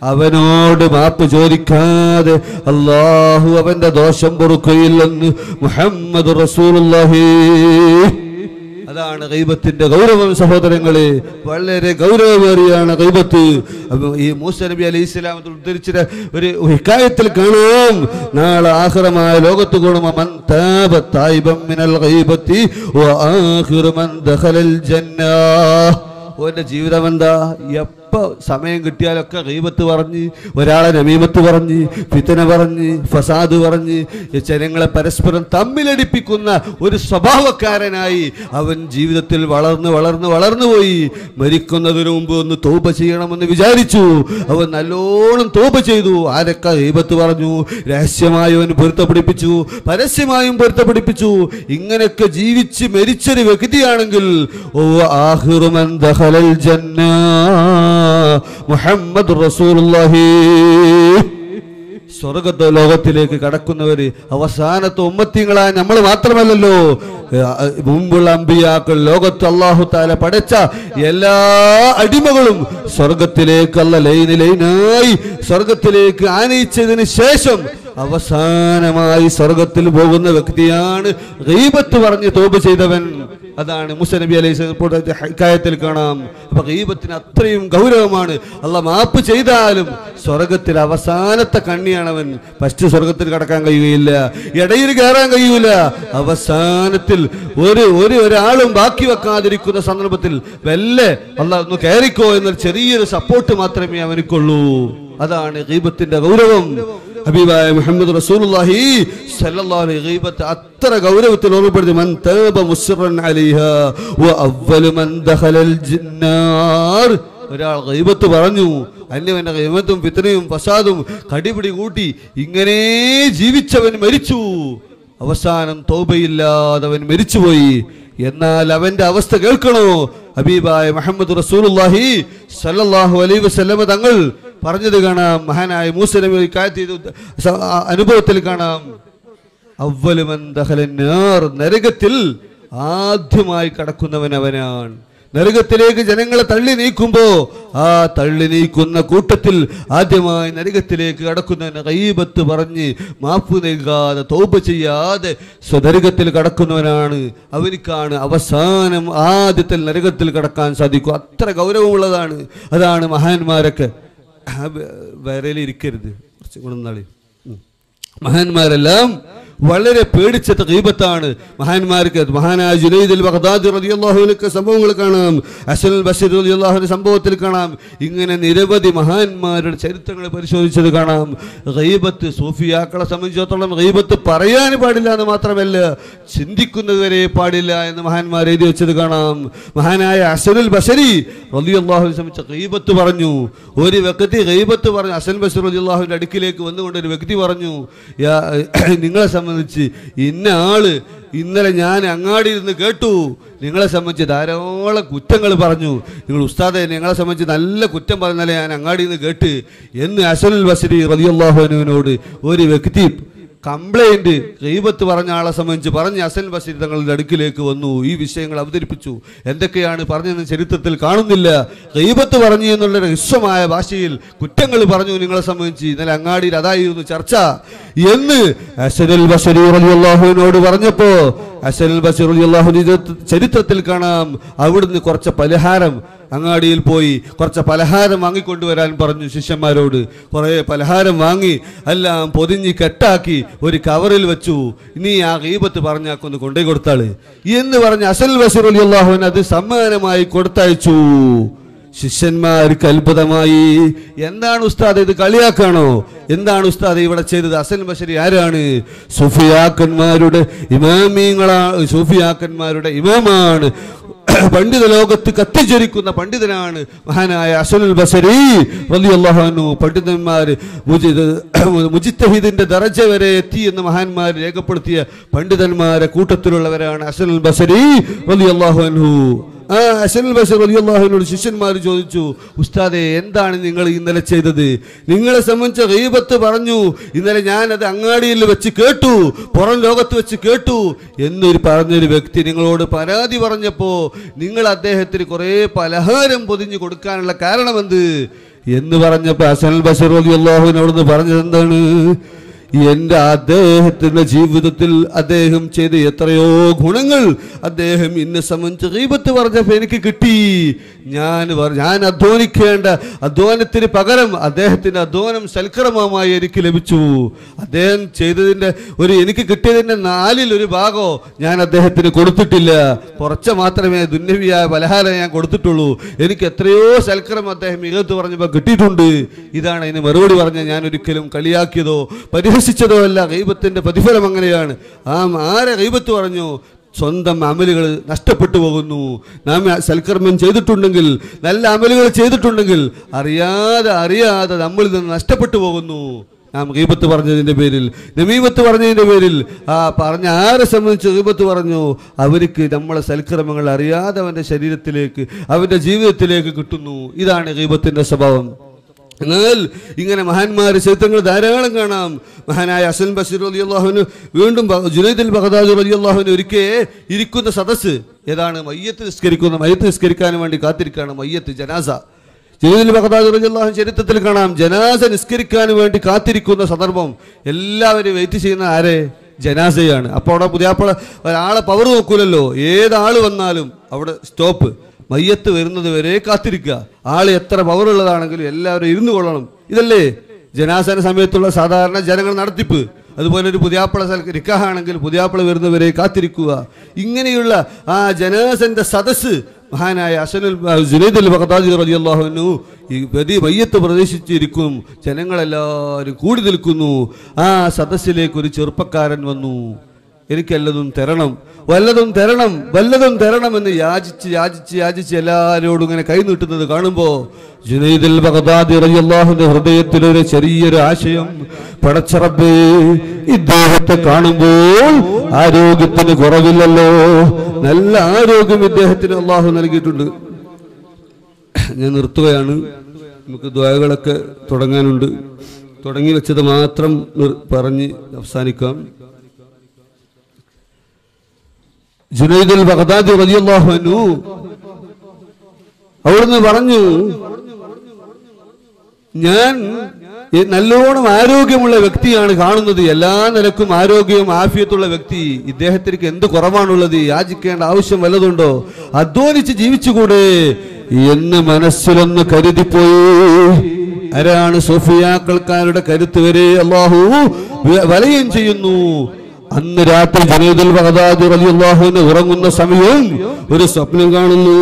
അവനോട് മാപ്പ് ചോദിക്കാതെ അള്ളാഹു അവന്റെ ദോഷം പൊറുക്കുകയില്ലെന്ന് മുഹമ്മദ് റസൂലുള്ളാഹി അതാണ് ഗൈബത്തിന്റെ ഗൗരവം സഹോദരങ്ങളെ വളരെ ഗൗരവമേറിയാണ് ഗൈബത്ത് അപ്പൊ ഈ മൂസ നബി അലൈഹി ഇസ്ലാം ഉദ്ധരിച്ചിട്ട് ഒരു ഹിക്കായത്തിൽ കാണാം നാളെ ആഖിറമായ ലോകത്ത് കൂടുമ്പോ മൻ താബ തായിബം മിനൽ ഗൈബത്തി വആഖിറു മൻ ദഖലൽ ജന്നാ ഓന്റെ ജീവിതം എന്താ എപ്പോ സമയം കിട്ടിയാലൊക്കെ ഗീബത്ത് പറഞ്ഞ് ഒരാളെ നമീമത്ത് പറഞ്ഞ് ഫിത്തന പറഞ്ഞ് ഫസാദ് പറഞ്ഞ് ഈ ജനങ്ങളെ പരസ്പരം തമ്മിലടിപ്പിക്കുന്ന ഒരു സ്വഭാവക്കാരനായി അവൻ ജീവിതത്തിൽ വളർന്ന് വളർന്ന് വളർന്നു പോയി മരിക്കുന്നതിന് മുമ്പ് ഒന്ന് തോപ ചെയ്യണമെന്ന് വിചാരിച്ചു അവൻ നല്ലോണം തോപ ചെയ്തു ആരൊക്കെ ഗീബത്ത് പറഞ്ഞു രഹസ്യമായി അവൻ പൊരുത്തപ്പിടിപ്പിച്ചു പരസ്യമായും പൊരുത്തപ്പിടിപ്പിച്ചു ഇങ്ങനെയൊക്കെ ജീവിച്ച് മരിച്ചൊരു വ്യക്തിയാണെങ്കിൽ ഓ ആഹിറുമൻ ദഖലൽ ജന്ന മുഹമ്മദ് റസൂലുള്ളാഹി സ്വർഗത്തെ ലോകത്തിലേക്ക് കടക്കുന്നവര് അവസാനത്തെ ഉമ്മത്തിങ്ങളായ നമ്മൾ മാത്രമല്ലല്ലോ ഏഹ് മുമ്പുള്ള അമ്പിയാക്കൾ ലോകത്ത് അള്ളാഹു താല പടച്ച എല്ലാ അടിമകളും സ്വർഗത്തിലേക്ക് അല്ല ലൈന് ലൈനായി സ്വർഗത്തിലേക്ക് ആനയിച്ചതിന് ശേഷം അവസാനമായി സ്വർഗത്തിൽ പോകുന്ന വ്യക്തിയാണ് ഗീബത്ത് പറഞ്ഞ് തോപ് ചെയ്തവൻ അതാണ് മുസ നബി അലൈഹി ഹക്കായത്തിൽ കാണാം അപ്പൊ ഗീബത്തിന് അത്രയും ഗൗരവമാണ് അല്ല മാപ്പ് ചെയ്താലും സ്വർഗത്തിൽ അവസാനത്തെ കണ്ണിയാണവൻ ഫസ്റ്റ് സ്വർഗത്തിൽ കടക്കാൻ കഴിയുകയില്ല ഇടയിൽ കയറാൻ കഴിയൂല അവസാനത്തിൽ ഒരു ഒരു ഒരാളും ബാക്കി വെക്കാതിരിക്കുന്ന സന്ദർഭത്തിൽ വെല്ലെ അല്ല ഒന്ന് കയറിക്കോ എന്നൊരു ചെറിയൊരു സപ്പോർട്ട് മാത്രമേ അവനിക്കുള്ളൂ അതാണ് ഗീബത്തിന്റെ ഗൗരവം ഹബീബായ മുഹമ്മദ് റസൂലുള്ളാഹി സല്ലല്ലാഹു അലൈഹി ഗീബത്ത് അത്ര ഗൗരവത്തിൽ ഓർമ്മപ്പെടുത്തി മൻ താബ മുസ്റൻ അലൈഹ വ അവ്വലു മൻ ദഖലൽ ജിന്നാർ ഒരാൾ ഗൈബത്ത് പറഞ്ഞു അന്യവന്റെ ഗൈബത്തും ഫിത്നയും ഫസാദും കടിപിടി കൂട്ടി ഇങ്ങനെ ജീവിച്ചവൻ മരിച്ചു അവസാനം തോബയില്ലാതവൻ മരിച്ചുപോയി എന്നാൽ അവന്റെ അവസ്ഥ കേൾക്കണോ ഹബീബായ മുഹമ്മദ് റസൂലുള്ളാഹി സല്ലല്ലാഹു അലൈഹി വസല്ലമ തങ്ങൾ പറഞ്ഞത് കാണാം മഹാനായ മൂസ നബി കാറ്റ് ചെയ്ത സ- ആ അനുഭവത്തിൽ കാണാം അവ്വലു മൻ ദഖലൻ നാർ നരകത്തിൽ ആദ്യമായി കടക്കുന്നവൻ അവനാണ് നരകത്തിലേക്ക് ജനങ്ങളെ തള്ളി നീക്കുമ്പോ ആ തള്ളി നീക്കുന്ന കൂട്ടത്തിൽ ആദ്യമായി നരകത്തിലേക്ക് കടക്കുന്നവൻ കൈബത്ത് പറഞ്ഞ് മാപ്പ് നൽകാതെ തോപ ചെയ്യാതെ സ്വനരകത്തിൽ കടക്കുന്നവനാണ് അവനിക്കാണ് അവസാനം ആദ്യത്തിൽ നരകത്തിൽ കടക്കാൻ സാധിക്കും അത്ര ഗൗരവമുള്ളതാണ് അതാണ് മഹാന്മാരൊക്കെ വരലിരിക്കരുത് കുറച്ച് ഗുണനാളി മഹാന്മാരെല്ലാം വളരെ പേടിച്ച തകീബത്താണ് മഹാന്മാർക്ക് മഹാനായ ജുനൈദുൽ ബഗ്ദാദി റളിയല്ലാഹുവിനൊക്കെ സംഭവങ്ങൾ കാണാം അസൽ ബഷീർ റളിയല്ലാഹുവിന്റെ സംഭവത്തിൽ കാണാം ഇങ്ങനെ നിരവധി മഹാന്മാരുടെ ചരിത്രങ്ങൾ പരിശോധിച്ചത് കാണാം ഗൈബത്ത് സൂഫിയാക്കളെ സംബന്ധിച്ചിടത്തോളം ഗൈബത്ത് പറയാൻ പാടില്ല എന്ന് മാത്രമല്ല ചിന്തിക്കുന്നത് വരെ പാടില്ല എന്ന് മഹാന്മാർ എഴുതി വെച്ചത് കാണാം മഹാനായ അസലുൽ ബഷരി റളിയല്ലാഹുവിനെ സംബന്ധിച്ച ഗൈബത്ത് പറഞ്ഞു ഒരു വ്യക്തി ഗൈബത്ത് പറഞ്ഞു അസൽ ബഷീർ റളിയല്ലാഹുവിന്റെ അടുക്കിലേക്ക് വന്നുകൊണ്ട് ഒരു വ്യക്തി പറഞ്ഞു "യാ, നിങ്ങളെ സംബന്ധിച്ച് ഇന്ന ആള് ഇന്നലെ ഞാൻ അങ്ങാടി ഇരുന്ന് കേട്ടു നിങ്ങളെ സംബന്ധിച്ച് ധാരാളം കുറ്റങ്ങൾ പറഞ്ഞു നിങ്ങൾ ഉസ്താദെ നിങ്ങളെ സംബന്ധിച്ച് നല്ല കുറ്റം പറഞ്ഞാലേ ഞാൻ അങ്ങാടി നിന്ന് കേട്ട് എന്ന് അസലുൽ ബസരി റളിയല്ലാഹുവിനോട് ഒരു വ്യക്തി കംപ്ലൈന്റ് ഗൈബത്ത് പറഞ്ഞ ആളെ സംബന്ധിച്ച് പറഞ്ഞ് അസൽ ബഷീർ തങ്ങളുടെ അടുക്കിലേക്ക് വന്നു ഈ വിഷയങ്ങൾ അവതരിപ്പിച്ചു എന്തൊക്കെയാണ് പറഞ്ഞതെന്ന് ചരിത്രത്തിൽ കാണുന്നില്ല ഗൈബത്ത് പറഞ്ഞു എന്നുള്ള ഹ്രസ്വമായ ഭാഷയിൽ കുറ്റങ്ങൾ പറഞ്ഞു നിങ്ങളെ സംബന്ധിച്ച് ഇന്നലെ അങ്ങാടിയിൽ അതായിരുന്നു ചർച്ച എന്ന് അസലുൽ ബഷീർ റളിയല്ലാഹുവിനോട് പറഞ്ഞപ്പോ അസലുൽ ബഷീർ റളിയല്ലാഹു ചരിത്രത്തിൽ കാണാം അവിടുന്ന് കുറച്ച് പലഹാരം അങ്ങാടിയിൽ പോയി കുറച്ച് പലഹാരം വാങ്ങിക്കൊണ്ടുവരാൻ പറഞ്ഞു ശിഷ്യന്മാരോട് കുറേ പലഹാരം വാങ്ങി എല്ലാം പൊതിഞ്ഞ് കെട്ടാക്കി ഒരു കവറിൽ വെച്ചു ഇനി ആ ഗീബത്ത് പറഞ്ഞാക്കൊന്ന് കൊണ്ടേ കൊടുത്താള് എന്ന് പറഞ്ഞ് അസൽ ബഷീർ അലി അള്ളാഹുവിന് അത് സമ്മാനമായി കൊടുത്തയച്ചു ശിഷ്യന്മാർക്ക് അത്ഭുതമായി എന്താണ് ഉസ്താദ് ഇത് കളിയാക്കാണോ എന്താണ് ഉസ്താദ് ഇവിടെ ചെയ്തത് അസൽ ബഷരി ആരാണ് സുഫിയാക്കന്മാരുടെ ഇമാമീങ്ങളാ സുഫിയാക്കന്മാരുടെ ഇമാമാണ് പണ്ഡിത ലോകത്ത് കത്തിച്ചൊരിക്കുന്ന പണ്ഡിതനാണ് മഹാനായ അസലുൽ ബസരി റളിയല്ലാഹു അൻഹു പണ്ഡിതന്മാർ മുജിദ് മുജിത്തഹിദിന്റെ ദറജ വരെ എത്തി എന്ന് മഹാന്മാർ രേഖപ്പെടുത്തിയ പണ്ഡിതന്മാരെ കൂട്ടത്തിലുള്ളവരാണ് അസലുൽ ബസരി റളിയല്ലാഹു അൻഹു ആ അസലുൽ ബസർ റളിയല്ലാഹുവിനോട് ശിഷ്യന്മാർ ചോദിച്ചു ഉസ്താദെ എന്താണ് നിങ്ങൾ ഇന്നലെ ചെയ്തത് നിങ്ങളെ സംബന്ധിച്ച ഗീബത്ത് പറഞ്ഞു ഇന്നലെ ഞാൻ അത് അങ്ങാടിയിൽ വെച്ച് കേട്ടു പുറം ലോകത്ത് വെച്ച് കേട്ടു എന്നൊരു പറഞ്ഞൊരു വ്യക്തി നിങ്ങളോട് പരാതി പറഞ്ഞപ്പോ നിങ്ങൾ അദ്ദേഹത്തിന് കുറേ പലഹാരം പൊതിഞ്ഞു കൊടുക്കാനുള്ള കാരണമെന്ത് എന്ന് പറഞ്ഞപ്പോ അസൽ ബഷർ റളിയല്ലാഹുവിനോട് പറഞ്ഞത് എന്താണ് എൻ്റെ അദ്ദേഹത്തിന്റെ ജീവിതത്തിൽ അദ്ദേഹം ചെയ്ത എത്രയോ ഗുണങ്ങൾ അദ്ദേഹം എന്നെ സംബന്ധിച്ച് ഗീബത്ത് പറഞ്ഞപ്പോൾ എനിക്ക് കിട്ടി ഞാൻ പറ- ഞാൻ അധ്വാനിക്കേണ്ട അധ്വാനത്തിന് പകരം അദ്ദേഹത്തിന്റെ അധ്വാനം സൽക്രമമായി എനിക്ക് ലഭിച്ചു അദ്ദേഹം ചെയ്തതിന്റെ ഒരു എനിക്ക് കിട്ടിയതിന്റെ നാലിൽ ഒരു ഭാഗോ ഞാൻ അദ്ദേഹത്തിന് കൊടുത്തിട്ടില്ല കുറച്ച് മാത്രമേ ദുന്നവിയായ പലഹാരം ഞാൻ കൊടുത്തിട്ടുള്ളൂ എനിക്ക് എത്രയോ സൽക്രമം അദ്ദേഹം മികത്ത് പറഞ്ഞപ്പോൾ കിട്ടിയിട്ടുണ്ട് ഇതാണ് അതിന് മറുപടി പറഞ്ഞ ഞാൻ ഒരിക്കലും കളിയാക്കിയതോ പരിഹസിച്ചതോ അല്ല ഗൈബത്തിന്റെ പ്രതിഫലം അങ്ങനെയാണ് ആ ആരെ ഗൈബത്ത് പറഞ്ഞു സ്വന്തം അമലുകൾ നഷ്ടപ്പെട്ടു പോകുന്നു നാം സൽക്കർമ്മം ചെയ്തിട്ടുണ്ടെങ്കിൽ നല്ല അമലുകൾ ചെയ്തിട്ടുണ്ടെങ്കിൽ അറിയാതെ അറിയാതെ നമ്മളിൽ നിന്ന് നഷ്ടപ്പെട്ടു പോകുന്നു നാം ഗീബത്ത് പറഞ്ഞതിൻ്റെ പേരിൽ നമീമത്ത് പറഞ്ഞതിൻ്റെ പേരിൽ ആ പറഞ്ഞ ആരെ സംബന്ധിച്ച് ഗീബത്ത് പറഞ്ഞു അവർക്ക് നമ്മളെ സൽക്കർമ്മങ്ങൾ അറിയാതെ അവൻ്റെ ശരീരത്തിലേക്ക് അവൻ്റെ ജീവിതത്തിലേക്ക് കിട്ടുന്നു ഇതാണ് ഗീബത്തിൻ്റെ സ്വഭാവം എന്നാൽ ഇങ്ങനെ മഹാന്മാർ ചരിത്രങ്ങൾ ധാരാളം കാണാം മഹാനായ അസൻ ബഷീർ അലി അള്ളാഹുവിന് വീണ്ടും ബ- ജുനൈദുൽ ബഗദാദ് അലി അള്ളാഹുവിന് ഒരിക്കൽ ഇരിക്കുന്ന സദസ്സ് ഏതാണ് മയ്യത്ത് നിസ്കരിക്കുന്ന മയ്യത്ത് നിസ്കരിക്കാൻ വേണ്ടി കാത്തിരിക്കുകയാണ് മയ്യത്ത് ജനാസ ജുനൈദുൽ ബഗദാദ് അലി അള്ളാഹു ചരിത്രത്തിൽ കാണാം ജനാസ നിസ്കരിക്കാൻ വേണ്ടി കാത്തിരിക്കുന്ന സന്ദർഭം എല്ലാവരും വെയിറ്റ് ചെയ്യുന്ന ആരെ ജനാസയാണ് അപ്പോൾ അവിടെ പുതിയാപ്പള ഒരാളെ പവർ നോക്കൂലല്ലോ ഏതാൾ വന്നാലും അവിടെ സ്റ്റോപ്പ് മയ്യത്ത് വരുന്നത് വരെ കാത്തിരിക്കുക ആൾ എത്ര പവറുള്ളതാണെങ്കിലും എല്ലാവരും ഇരുന്നു കൊള്ളണം ഇതല്ലേ ജനാസന സമയത്തുള്ള സാധാരണ ജനങ്ങൾ നടത്തിപ്പ് അതുപോലെ ഒരു പുതിയാപ്പള സ്ഥല നിക്കാഹാണെങ്കിൽ പുതിയാപ്പള വരുന്നവരെ കാത്തിരിക്കുക ഇങ്ങനെയുള്ള ആ ജനാസന്റെ സദസ്സ് മഹാനായ അസനുൽ ജുനൈദുൽ ബഗ്ദാദി റളിയല്ലാഹു അൻഹു ഈ വലിയ മയ്യത്ത് പ്രവേശിച്ചിരിക്കും ജനങ്ങളെല്ലാവരും കൂടി നിൽക്കുന്നു ആ സദസ്സിലേക്ക് ഒരു ചെറുപ്പക്കാരൻ വന്നു എനിക്കെല്ലതും തരണം വല്ലതും തരണം വല്ലതും തരണമെന്ന് യാചിച്ച് യാചിച്ച് യാചിച്ച് എല്ലാവരോടും ഇങ്ങനെ കൈ നീട്ടുന്നത് കാണുമ്പോ ജുനൈദുൽ ബഗ്ദാദി റളിയല്ലാഹുവിന്റെ ഹൃദയത്തിൽ ഒരു ചെറിയൊരു ആശയം പടച്ചറബേ ഇദ്ദേഹത്തെ കാണുമ്പോൾ ആരോഗ്യത്തിന് കുറവില്ലല്ലോ നല്ല ആരോഗ്യം ഇദ്ദേഹത്തിന് അള്ളാഹു നൽകിയിട്ടുണ്ട് ഞാൻ നിർത്തുകയാണ് നമുക്ക് ദ്വായകളൊക്കെ തുടങ്ങാനുണ്ട് തുടങ്ങി വെച്ചത് മാത്രം നിർ- പറഞ്ഞ് അവസാനിക്കാം ജുനൈദുൽ ബഗ്ദാദി റളിയല്ലാഹു അൻഹു അവിടുന്ന് പറഞ്ഞു ഞാൻ ഈ നല്ലോണം ആരോഗ്യമുള്ള വ്യക്തിയാണ് കാണുന്നത് എല്ലാ നിലക്കും ആരോഗ്യവും ആഫിയത്തുള്ള വ്യക്തി ഇദ്ദേഹത്തിற்கு എന്ത് കുറവാണുള്ളത് യാചിക്കേണ്ട ആവശ്യം വല്ലതുണ്ടോ അധ്വാനിച്ച് ജീവിച്ചുകൂടെ എന്ന് മനസ്സിലൊന്ന് കരുതിപ്പോയി ആരാണ് സോഫിയാക്കൾക്കാരുടെ കരുത്ത് വരെ അള്ളാഹു വ- വലയം ചെയ്യുന്നു അന്ന് രാത്രി ജനീദുൽ ബഗ്ദാദി റളിയല്ലാഹുവിന് ഉറങ്ങുന്ന സമയം ഒരു സ്വപ്നം കാണുന്നു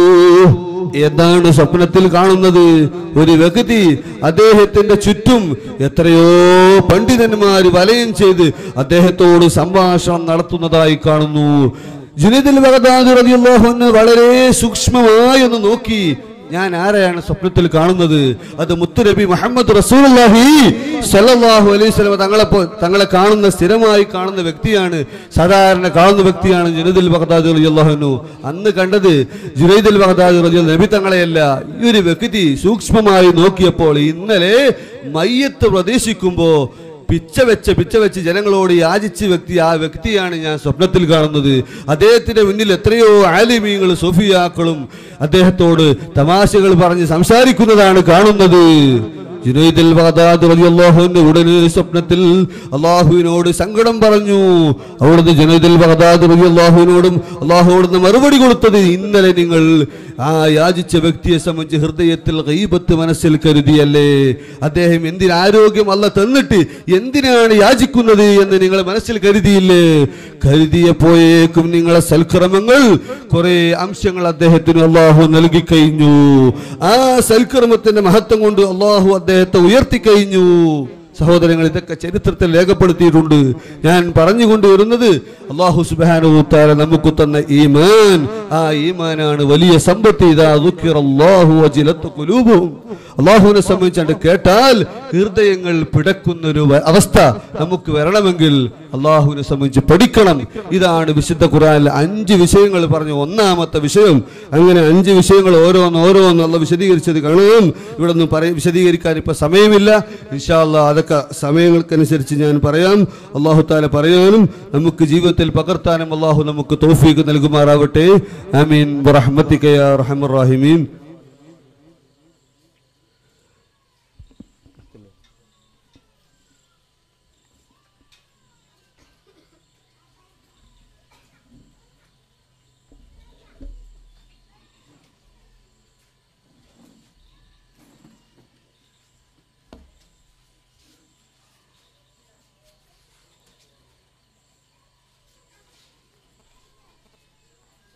ഏതാണ് സ്വപ്നത്തിൽ കാണുന്നത് ഒരു വ്യക്തി അദ്ദേഹത്തിന്റെ ചുറ്റും എത്രയോ പണ്ഡിതന്മാർ വലയം ചെയ്ത് അദ്ദേഹത്തോട് സംഭാഷണം നടത്തുന്നതായി കാണുന്നു ജുനീദുൽ ബഗ്ദാദി റളിയല്ലാഹു അൻഹു വളരെ സൂക്ഷ്മമായി ഒന്ന് നോക്കി ഞാൻ ആരെയാണ് സ്വപ്നത്തിൽ കാണുന്നത് അത് മുത്തുനബി മുഹമ്മദ് റസൂലുള്ളാഹി സല്ലല്ലാഹു അലൈഹി വസല്ലം തങ്ങളെ പോ- തങ്ങളെ കാണുന്ന സ്ഥിരമായി കാണുന്ന വ്യക്തിയാണ് സാധാരണ കാണുന്ന വ്യക്തിയാണ് ജുനൈദുൽ ബഗ്ദാദി റളിയല്ലാഹു അൻഹു അന്ന് കണ്ടത് ജുനൈദുൽ ബഗ്ദാദി റളിയല്ലാഹു നബി തങ്ങളെയല്ല ഈ ഒരു വ്യക്തി സൂക്ഷ്മമായി നോക്കിയപ്പോൾ ഇന്നലെ മയ്യത്ത് പ്രതീക്ഷിക്കുമ്പോൾ പിച്ച വെച്ച് പിച്ച വെച്ച് ജനങ്ങളോട് യാചിച്ച വ്യക്തി ആ വ്യക്തിയാണ് ഞാൻ സ്വപ്നത്തിൽ കാണുന്നത് അദ്ദേഹത്തിന്റെ മുന്നിൽ എത്രയോ ആലിമീങ്ങളും സോഫിയാക്കളും അദ്ദേഹത്തോട് തമാശകൾ പറഞ്ഞ് സംസാരിക്കുന്നതാണ് കാണുന്നത് ജുനൈദുൽ ബഗ്ദാദി റളിയല്ലാഹു അൻഹു ഉടനെ സ്വപ്നത്തിൽ അള്ളാഹുവിനോട് സങ്കടം പറഞ്ഞു അവിടുന്ന് ജുനൈദുൽ ബഗ്ദാദി റളിയല്ലാഹുവിനോടും അള്ളാഹുവോടുന്ന് മറുപടി കൊടുത്തത് ഇന്നലെ നിങ്ങൾ ആ യാചിച്ച വ്യക്തിയെ സംബന്ധിച്ച് ഹൃദയത്തിൽ ഗൈബത്ത് മനസ്സിൽ കരുതിയല്ലേ അദ്ദേഹം എന്തിന് ആരോഗ്യം അല്ല തന്നിട്ട് എന്തിനാണ് യാചിക്കുന്നത് എന്ന് നിങ്ങൾ മനസ്സിൽ കരുതിയില്ലേ കരുതിയപ്പോയേക്കും നിങ്ങളെ സൽക്രമങ്ങൾ കുറെ അംശങ്ങൾ അദ്ദേഹത്തിന് അള്ളാഹു നൽകി കഴിഞ്ഞു ആ സൽക്രമത്തിന്റെ മഹത്വം കൊണ്ട് അള്ളാഹു അദ്ദേഹത്തെ ഉയർത്തി കഴിഞ്ഞു സഹോദരങ്ങൾ ഇതൊക്കെ ചരിത്രത്തിൽ രേഖപ്പെടുത്തിയിട്ടുണ്ട് ഞാൻ പറഞ്ഞുകൊണ്ട് വരുന്നത് അള്ളാഹു സുബാനുത്താര നമുക്ക് തന്ന ഈമാൻ ആ ഈമാനാണ് വലിയ സമ്പത്ത് ഇതാ ദുഃഖിറല്ലാഹു വജിലത്ത് കുലൂബും അള്ളാഹുവിനെ സംബന്ധിച്ചാണ്ട് കേട്ടാൽ ഹൃദയങ്ങൾ പിടക്കുന്ന ഒരു വ- അവസ്ഥ നമുക്ക് വരണമെങ്കിൽ അള്ളാഹുവിനെ സംബന്ധിച്ച് പഠിക്കണം ഇതാണ് വിശുദ്ധ ഖുറാനിൽ അഞ്ച് വിഷയങ്ങൾ പറഞ്ഞു ഒന്നാമത്തെ വിഷയം അങ്ങനെ അഞ്ച് വിഷയങ്ങൾ ഓരോന്ന് ഓരോന്നുള്ള വിശദീകരിച്ചത് കാണും ഇവിടെ ഒന്നും പറയ വിശദീകരിക്കാൻ ഇപ്പൊ സമയമില്ല ഇൻഷാല്ല അതൊക്കെ സമയങ്ങൾക്കനുസരിച്ച് ഞാൻ പറയാം അള്ളാഹു താല പറയാനും നമുക്ക് ജീവിതത്തിൽ പകർത്താനും അള്ളാഹു നമുക്ക് തോഫീക്ക് നൽകുമാറാവട്ടെ ആമീൻ റഹ്മത്തിക്കയ റഹമുറാഹിമീൻ